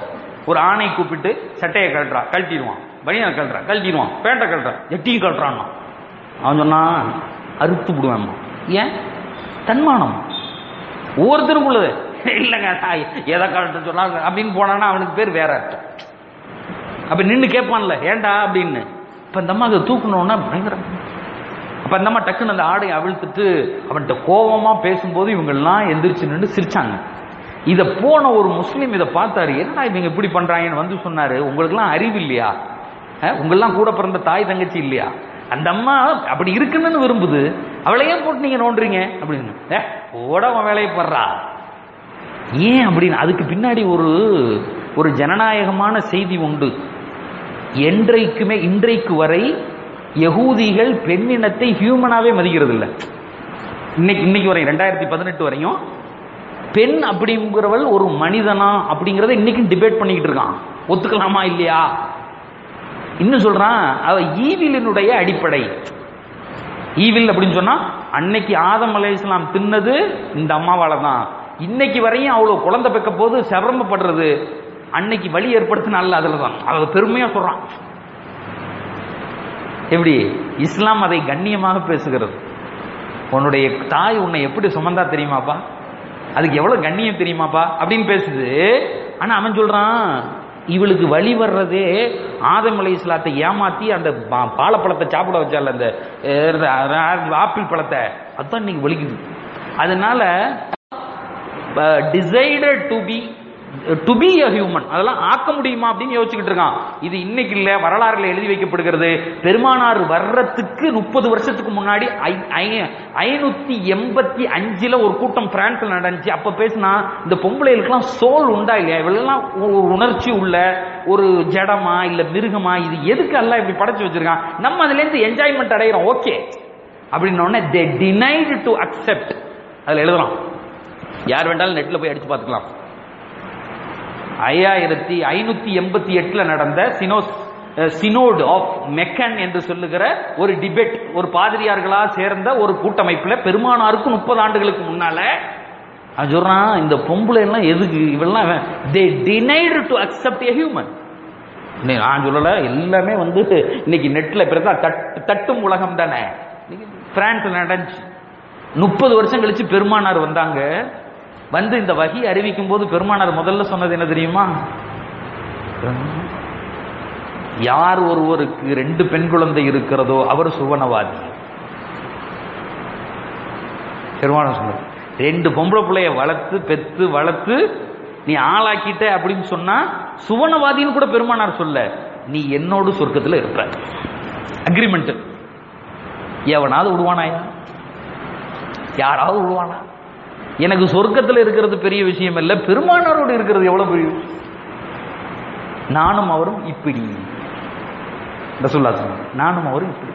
S1: ஒரு ஆணை கூப்பிட்டு சட்டையை கழட்டுறா கழட்டிடுவான் பனியனை கழட்டுறா கழட்டிடுவான் பேட்டை கழட்டுறான் எட்டியும் கழட்டுறான் அவன் சொன்னான் அறுத்து விடுவேன் ஏன் தன்மானம் ஒவ்வொருத்தரும் உள்ளது இல்லைங்க நான் எதை கழட்டு சொன்னாங்க அப்படின்னு போனான்னா அவனுக்கு பேர் வேற அர்த்தம் அப்ப நின்று கேட்பான்ல ஏன்டா அப்படின்னு இப்ப இந்த அம்மா அதை தூக்கணும்னா பயங்கர அப்ப அந்த அம்மா டக்குன்னு அந்த ஆடையை அவிழ்த்துட்டு அவன்கிட்ட கோபமா பேசும்போது இவங்கெல்லாம் எந்திரிச்சு நின்று சிரிச்சாங்க இதை போன ஒரு முஸ்லீம் இதை பார்த்தாரு என்னடா இவங்க இப்படி பண்றாங்கன்னு வந்து சொன்னாரு உங்களுக்கெல்லாம் அறிவு இல்லையா அஹ், உங்களெல்லாம் கூட பிறந்த தாய் தங்கச்சி இல்லையா அந்த அம்மா அப்படி இருக்குன்னு விரும்புது அவளையே போட்டு நீங்க நோண்டுறீங்க அப்படின்னு ஏ போட அவன் வேலையை படுறா ஏன் அப்படின்னு அதுக்கு பின்னாடி ஒரு ஒரு ஜனநாயகமான செய்தி உண்டு என்றைக்குமே இன்றைக்கு வரை யகூதிகள் பெண்ணினத்தை ஹியூமனாவே மதிக்கிறது இல்லை இன்னைக்கு இன்னைக்கு வரையும் ரெண்டாயிரத்தி பதினெட்டு வரையும் பெண் அப்படிங்கிறவள் ஒரு மனிதனா அப்படிங்கறத இன்னைக்கும் டிபேட் பண்ணிக்கிட்டு இருக்கான் ஒத்துக்கலாமா இல்லையா இன்னும் சொல்றான் அவ ஈவிலினுடைய அடிப்படை ஈவில் அப்படின்னு சொன்னா அன்னைக்கு ஆதம் அலைஹிஸ்ஸலாம் தின்னது இந்த அம்மாவால தான் இன்னைக்கு வரையும் அவ்வளவு குழந்தை பெக்க போது சிரமப்படுறது அன்னைக்கு வழி ஏற்படுத்தினால அதுல தான் அவ பெருமையா சொல்றான் எப்படி இஸ்லாம் அதை கண்ணியமாக பேசுகிறது உன்னுடைய தாய் உன்னை எப்படி சுமந்தா தெரியுமாப்பா அதுக்கு எவ்வளவு கண்ணியம் தெரியுமாப்பா அப்படின்னு பேசுது ஆனா அவன் சொல்றான் இவளுக்கு வழி வர்றதே ஆதம் அலை இஸ்லாத்தை ஏமாத்தி அந்த பா- பாலப்பழத்தை சாப்பிட வச்சால அந்த அஹ், ஆப்பிள் பழத்தை அதான் இன்னைக்கு வலிக்குது அதனால decided to be to be a human அதெல்லாம் ஆக்க முடியுமா அப்படின்னு யோசிச்சுக்கிட்டு இருக்கான் இது இன்னைக்கு இல்ல வரலாறுல எழுதி வைக்கப்படுகிறது பெருமானார் வர்றதுக்கு முப்பது வருஷத்துக்கு முன்னாடி ஐ- ஐ- ஐநூத்தி எண்பத்தி அஞ்சுல ஒரு கூட்டம் பிரான்ஸ்ல நடந்துச்சு அப்ப பேசினா இந்த பொம்பளைகளுக்கெல்லாம் சோல் உண்டா இல்லையா இவளெல்லாம் ஒரு உணர்ச்சி உள்ள ஒரு ஜடமா இல்ல மிருகமா இது எதுக்கு எல்லாம் இப்படி படைச்சு வச்சிருக்கான் நம்ம அதுல இருந்து என்ஜாய்மெண்ட் அடைகிறோம் ஓகே அப்படின்னு உடனே தே டினைடு டு அக்செப்ட் அதுல எழுதலாம் யார் வேண்டாலும் நெட்ல போய் அடிச்சு பார்த்துக்கலாம் ஐயாயிரத்தி ஐநூத்தி எண்பத்தி எட்டுல நடந்த சினோஸ் சினோட் ஆஃப் மெக்கன் என்று சொல்லுகிற ஒரு டிபேட் ஒரு பாதிரியார்களா சேர்ந்த ஒரு கூட்டமைப்புல பெருமானாருக்கு முப்பது ஆண்டுகளுக்கு முன்னால அவன் சொல்றான் இந்த பொம்பளை எல்லாம் எதுக்கு இவெல்லாம் they denied to accept a human நான் சொல்லல எல்லாமே வந்து இன்னைக்கு நெட்ல பிறகு தட்டு தட்டும் உலகம் தானே பிரான்ஸ்ல நடந்துச்சு முப்பது வருஷம் கழிச்சு பெருமானார் வந்தாங்க வந்து இந்த வகி அறிவிக்கும் போது பெருமானார் முதல்ல சொன்னது என்ன தெரியுமா யார் ஒருவருக்கு ரெண்டு பெண் குழந்தை இருக்கிறதோ அவர் சுவனவாதி பெருமானார் சொன்னார் ரெண்டு பொம்பளை பிள்ளைய வளர்த்து பெத்து வளர்த்து நீ ஆளாக்கிட்ட அப்படின்னு சொன்னா சுவனவாதின்னு கூட பெருமானார் சொல்ல நீ என்னோடு சொர்க்கத்துல இருப்ப அக்ரிமெண்ட் எவனாவது விடுவானாயா யாராவது விடுவானா எனக்கு சொர்க்கத்தில் இருக்கிறது பெரிய விஷயம் இல்ல பெருமானாரோடு இருக்கிறது எவ்வளவு பெரிய விஷயம் நானும் அவரும் இப்படி ரசூல்லா சொன்னாங்க நானும் அவரும் இப்படி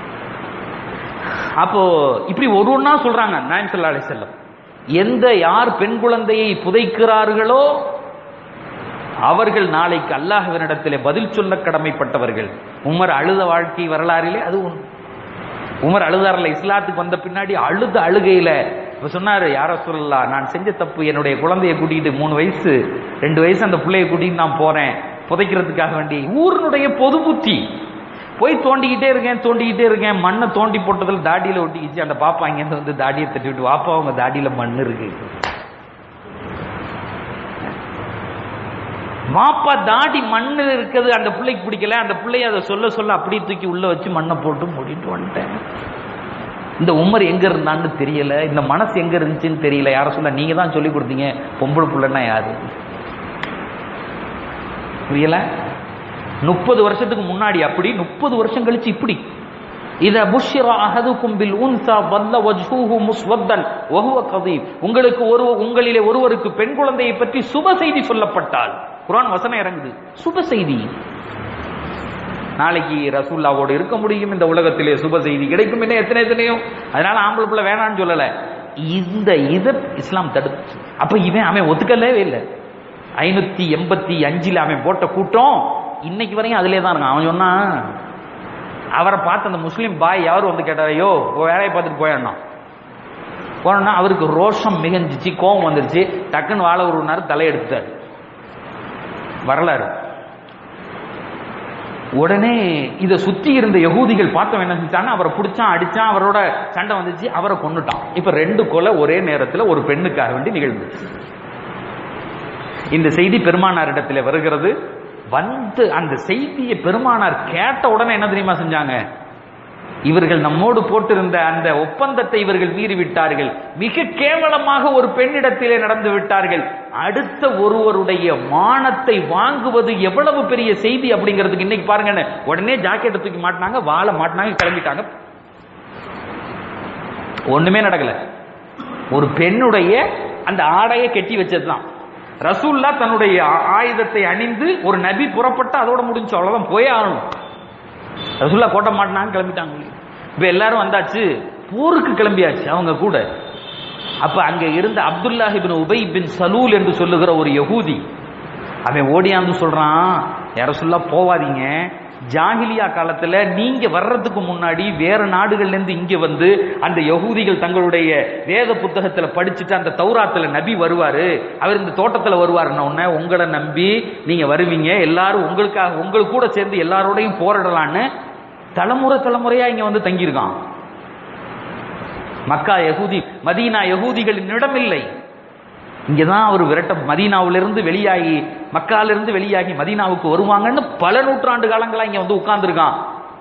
S1: அப்போ இப்படி ஒரு ஒண்ணா சொல்றாங்க நாயம் சல்லா அலி செல்லம் எந்த யார் பெண் குழந்தையை புதைக்கிறார்களோ அவர்கள் நாளைக்கு அல்லாஹ்வினிடத்திலே பதில் சொல்ல கடமைப்பட்டவர்கள் உமர் அழுத வாழ்க்கை வரலாறிலே அது ஒன்று உமர் அழுதார்ல இஸ்லாத்துக்கு வந்த பின்னாடி அழுத அழுகையில இப்ப சொன்னாரு யார சொல்லலாம் நான் செஞ்ச தப்பு என்னுடைய குழந்தைய கூட்டிட்டு மூணு வயசு ரெண்டு வயசு அந்த பிள்ளைய கூட்டிட்டு நான் போறேன் புதைக்கிறதுக்காக வேண்டி ஊரினுடைய பொது புத்தி போய் தோண்டிக்கிட்டே இருக்கேன் தோண்டிக்கிட்டே இருக்கேன் மண்ணை தோண்டி போட்டதில் தாடியில ஒட்டிக்கிச்சு அந்த பாப்பா இங்கேருந்து வந்து தாடியை தட்டி விட்டு வாப்பா அவங்க தாடியில மண் இருக்கு வாப்பா தாடி மண்ணு இருக்குது அந்த பிள்ளைக்கு பிடிக்கல அந்த பிள்ளைய அதை சொல்ல சொல்ல அப்படியே தூக்கி உள்ள வச்சு மண்ணை போட்டு மூடிட்டு வந்துட்டேன் இந்த உமர் எங்க இருந்தான்னு தெரியல இந்த மனசு எங்க இருந்துச்சுன்னு தெரியல யார சொல்ல நீங்க தான் சொல்லி கொடுத்தீங்க பொம்பளை புள்ளன்னா யாரு புரியல முப்பது வருஷத்துக்கு முன்னாடி அப்படி முப்பது வருஷம் கழிச்சு இப்படி இத புஷ்ரா அஹதுக்கும் பில் உன்சா வல்ல வஜ்ஹூஹு முஸ்வத்தன் வஹுவ கதீப் உங்களுக்கு ஒரு உங்களிலே ஒருவருக்கு பெண் குழந்தையை பற்றி சுப செய்தி சொல்லப்பட்டால் குர்ஆன் வசனம் இறங்குது சுப செய்தி நாளைக்கு ரசூல்லாவோடு இருக்க முடியும் இந்த உலகத்திலே சுப செய்தி கிடைக்கும் என்ன எத்தனை எத்தனையோ அதனால ஆம்பளை பிள்ளை வேணாம்னு சொல்லல இந்த இதை இஸ்லாம் தடுத்து அப்ப இவன் அவன் ஒத்துக்கவே இல்லை ஐநூத்தி எண்பத்தி அஞ்சுல அவன் போட்ட கூட்டம் இன்னைக்கு வரையும் அதிலே தான் இருக்கான் அவன் சொன்னான் அவரை பார்த்து அந்த முஸ்லீம் பாய் யாரும் வந்து கேட்டார் ஐயோ உன் வேலையை பார்த்துட்டு போயிடணும் போனோன்னா அவருக்கு ரோஷம் மிகஞ்சிச்சு கோபம் வந்துருச்சு டக்குன்னு வாழ ஒரு நேரம் தலையெடுத்தார் வரலாறு உடனே இதை சுத்தி இருந்த யகூதிகள் பார்த்தவன் என்ன செஞ்சாங்க அவரை பிடிச்சான் அடிச்சான் அவரோட சண்டை வந்துச்சு அவரை கொன்னுட்டான் இப்ப ரெண்டு கொலை ஒரே நேரத்தில் ஒரு பெண்ணுக்காக வேண்டி நிகழ்ந்துச்சு இந்த செய்தி பெருமானாரிடத்தில் வருகிறது வந்து அந்த செய்தியை பெருமானார் கேட்ட உடனே என்ன தெரியுமா செஞ்சாங்க இவர்கள் நம்மோடு போட்டிருந்த அந்த ஒப்பந்தத்தை இவர்கள் மீறி விட்டார்கள் மிக கேவலமாக ஒரு பெண்ணிடத்திலே நடந்து விட்டார்கள் அடுத்த ஒருவருடைய மானத்தை வாங்குவது எவ்வளவு பெரிய செய்தி அப்படிங்கிறதுக்கு இன்னைக்கு பாருங்க உடனே ஜாக்கெட்டை தூக்கி மாட்டினாங்க வாழை மாட்டினாங்க கிளம்பிட்டாங்க ஒண்ணுமே நடக்கல ஒரு பெண்ணுடைய அந்த ஆடையை கெட்டி வச்சதுதான் ரசூல்லா தன்னுடைய ஆ- ஆயுதத்தை அணிந்து ஒரு நபி புறப்பட்டு அதோட முடிஞ்சு அவ்வளவுதான் போயே ஆகணும் ரசூல்லா கோட்டை மாட்டினாங்க கிளம்பிட்டாங்க இப்ப எல்லாரும் வந்தாச்சு போருக்கு கிளம்பியாச்சு அவங்க கூட அப்ப அங்க இருந்த அப்துல்லாஹ் இப்னு உபை பின் சலூல் என்று சொல்லுகிற ஒரு யகூதி அவன் ஓடியாந்து சொல்றான் யார சொல்ல போவாதீங்க ஜாகிலியா காலத்துல நீங்க வர்றதுக்கு முன்னாடி வேற நாடுகள்ல இருந்து இங்க வந்து அந்த யகூதிகள் தங்களுடைய வேத புத்தகத்துல படிச்சுட்டு அந்த தௌராத்துல நபி வருவாரு அவர் இந்த தோட்டத்துல வருவாருன்ன உடனே உங்களை நம்பி நீங்க வருவீங்க எல்லாரும் உங்களுக்காக உங்களுக்கு கூட சேர்ந்து எல்லாரோடையும் போராடலான்னு தலைமுறை தலைமுறையா இங்க வந்து தங்கியிருக்கான் மக்கா யகூதி மதீனா யகூதிகளின் இடமில்லை இங்கதான் அவர் விரட்ட மதீனாவிலிருந்து வெளியாகி மக்காலிருந்து வெளியாகி மதீனாவுக்கு வருவாங்கன்னு பல நூற்றாண்டு காலங்களா இங்க வந்து உட்கார்ந்துருக்கான்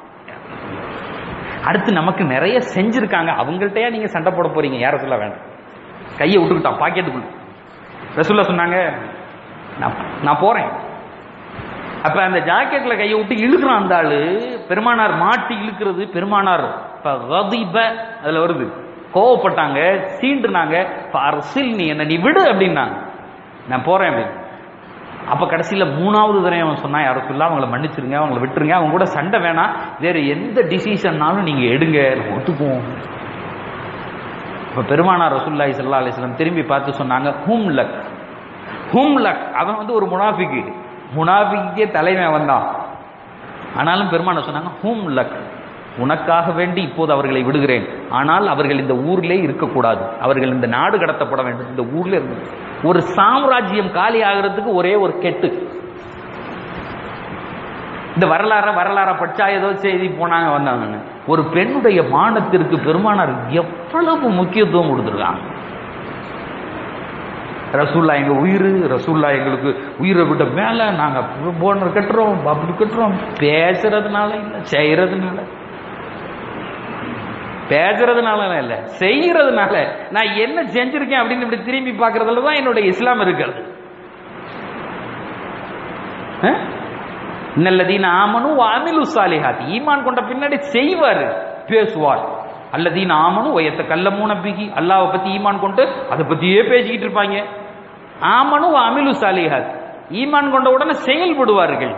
S1: அடுத்து நமக்கு நிறைய செஞ்சிருக்காங்க அவங்கள்ட்டயா நீங்க சண்டை போட போறீங்க யார சொல்ல வேண்டாம் கையை விட்டுக்கிட்டான் பாக்கெட்டுக்குள்ள ரசூல்லா சொன்னாங்க நான் நான் போறேன் அப்ப அந்த ஜாக்கெட்ல கையை விட்டு இழுக்கிறான் அந்த ஆளு பெருமானார் மாட்டி இழுக்கிறது பெருமானார் இப்ப கதிப அதுல வருது கோவப்பட்டாங்க சீண்டுனாங்க அரசில் நீ என்ன நீ விடு அப்படின்னாங்க நான் போறேன் அப்படின்னு அப்ப கடைசியில மூணாவது தடவை அவன் சொன்னா யாரும் சொல்ல அவங்கள மன்னிச்சிருங்க அவங்கள விட்டுருங்க அவங்க கூட சண்டை வேணாம் வேற எந்த டிசிஷன்னாலும் நீங்க எடுங்க நம்ம ஒத்துக்குவோம் இப்ப பெருமானார் ரசூல்லாய் சல்லா அலிஸ்லாம் திரும்பி பார்த்து சொன்னாங்க ஹூம் லக் ஹூம் லக் அவன் வந்து ஒரு முனாஃபிக்கு முனாஃபிக்கே தலைவன் வந்தான் ஆனாலும் பெருமான சொன்னாங்க ஹூம் லக் உனக்காக வேண்டி இப்போது அவர்களை விடுகிறேன் ஆனால் அவர்கள் இந்த ஊரிலே இருக்கக்கூடாது அவர்கள் இந்த நாடு கடத்தப்பட வேண்டும் இந்த ஊர்ல இருந்து ஒரு சாம்ராஜ்யம் காலி ஆகிறதுக்கு ஒரே ஒரு கெட்டு இந்த வரலாற வரலாற பச்சா ஏதோ செய்தி போனாங்க வந்தாங்கன்னு ஒரு பெண்ணுடைய மானத்திற்கு பெருமானார் எவ்வளவு முக்கியத்துவம் கொடுத்துருக்காங்க ரசூல்லா எங்க உயிர் ரசூல்லா எங்களுக்கு உயிரை விட்ட மேல நாங்க போனர் கட்டுறோம் அப்படி கட்டுறோம் பேசுறதுனால இல்ல செய்யறதுனால பேசுறதுனால இல்ல செய்யறதுனால நான் என்ன செஞ்சிருக்கேன் அப்படின்னு இப்படி திரும்பி பார்க்கறதுல தான் என்னுடைய இஸ்லாம் இருக்கிறது அஹ்? இன்னல்லதீன ஆமனு அமிலு சாலிஹாத் ஈமான் கொண்ட பின்னாடி செய்வாரு பேசுவார் அல்லதீன ஆமனு வயத்த கல்லமூன பிகி அல்லாவை பத்தி ஈமான் கொண்டு அதை பத்தியே பேசிக்கிட்டு இருப்பாங்க ஆமனு அமிலு சாலிஹாத் ஈமான் கொண்ட உடனே செயல்படுவார்கள்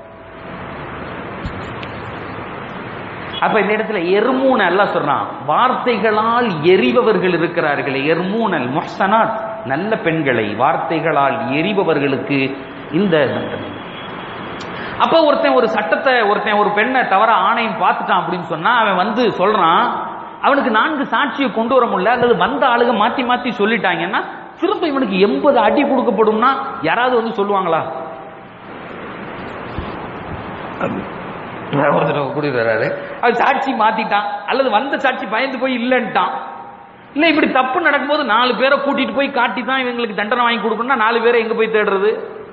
S1: அப்ப இந்த இடத்துல எர்மூன் அல்ல சொல்றான் வார்த்தைகளால் எரிபவர்கள் இருக்கிறார்கள் எர்மூனல் முஹ்சனாத் நல்ல பெண்களை வார்த்தைகளால் எரிபவர்களுக்கு இந்த தண்டனை அப்ப ஒருத்தன் ஒரு சட்டத்தை ஒருத்தன் ஒரு பெண்ணை தவற ஆணையம் பார்த்துட்டான் அப்படின்னு சொன்னா அவன் வந்து சொல்றான் அவனுக்கு நான்கு சாட்சியை கொண்டு வர முடியல அல்லது வந்த ஆளுக மாத்தி மாத்தி சொல்லிட்டாங்கன்னா திரும்ப இவனுக்கு எண்பது அடி கொடுக்கப்படும்னா யாராவது வந்து சொல்லுவாங்களா ஒருத்தர் கூடிடுறாரு அவர் சாட்சி மாத்திட்டான் அல்லது வந்த சாட்சி பயந்து போய் இல்லைன்ட்டான் இல்ல இப்படி தப்பு நடக்கும்போது நாலு பேரை கூட்டிட்டு போய் காட்டி தான் இவங்களுக்கு தண்டனை வாங்கி கொடுக்கணும்னா நாலு பேரை எங்க போய் தேடுறது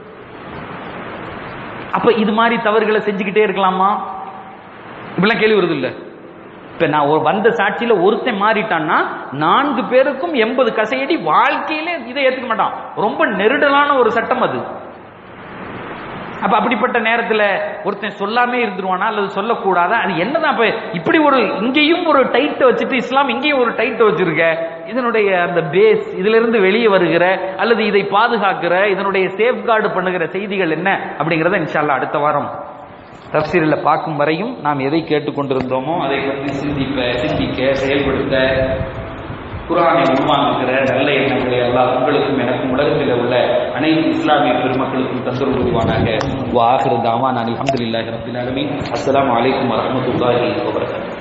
S1: அப்ப இது மாதிரி தவறுகளை செஞ்சுக்கிட்டே இருக்கலாமா இப்படிலாம் கேள்வி வருது இல்ல இப்ப நான் ஒரு வந்த சாட்சியில ஒருத்தன் மாறிட்டான்னா நான்கு பேருக்கும் எண்பது கசையடி வாழ்க்கையில இதை ஏத்துக்க மாட்டான் ரொம்ப நெருடலான ஒரு சட்டம் அது அப்ப அப்படிப்பட்ட நேரத்துல ஒருத்தன் சொல்லாமே இருந்துருவானா அல்லது சொல்லக்கூடாதா அது என்னதான் இப்ப இப்படி ஒரு இங்கேயும் ஒரு டைட்டை வச்சுட்டு இஸ்லாம் இங்கேயும் ஒரு டைட்டை வச்சிருக்க இதனுடைய அந்த பேஸ் இதுல இருந்து வெளியே வருகிற அல்லது இதை பாதுகாக்கிற இதனுடைய சேஃப்கார்டு பண்ணுகிற செய்திகள் என்ன அப்படிங்கறத இன்ஷால்லா அடுத்த வாரம் தப்சீரில் பார்க்கும் வரையும் நாம் எதை கேட்டுக்கொண்டிருந்தோமோ அதை பற்றி சிந்திப்ப சிந்திக்க செயல்படுத்த குரானை உருவாக்குகிற நல்ல எண்ணங்களை எல்லாம் உங்களுக்கும் எனக்கும் உலகத்தில் உள்ள அனைத்து இஸ்லாமிய பெருமக்களுக்கும் தந்தரும் புரிவானாக வாஹிரு தாவான் அலமதுல்லாஹி ரபில் அலமீன் அஸ்ஸலாமு அலைக்கும் வரஹ்மத்துல்லாஹி வபரகாத்துஹு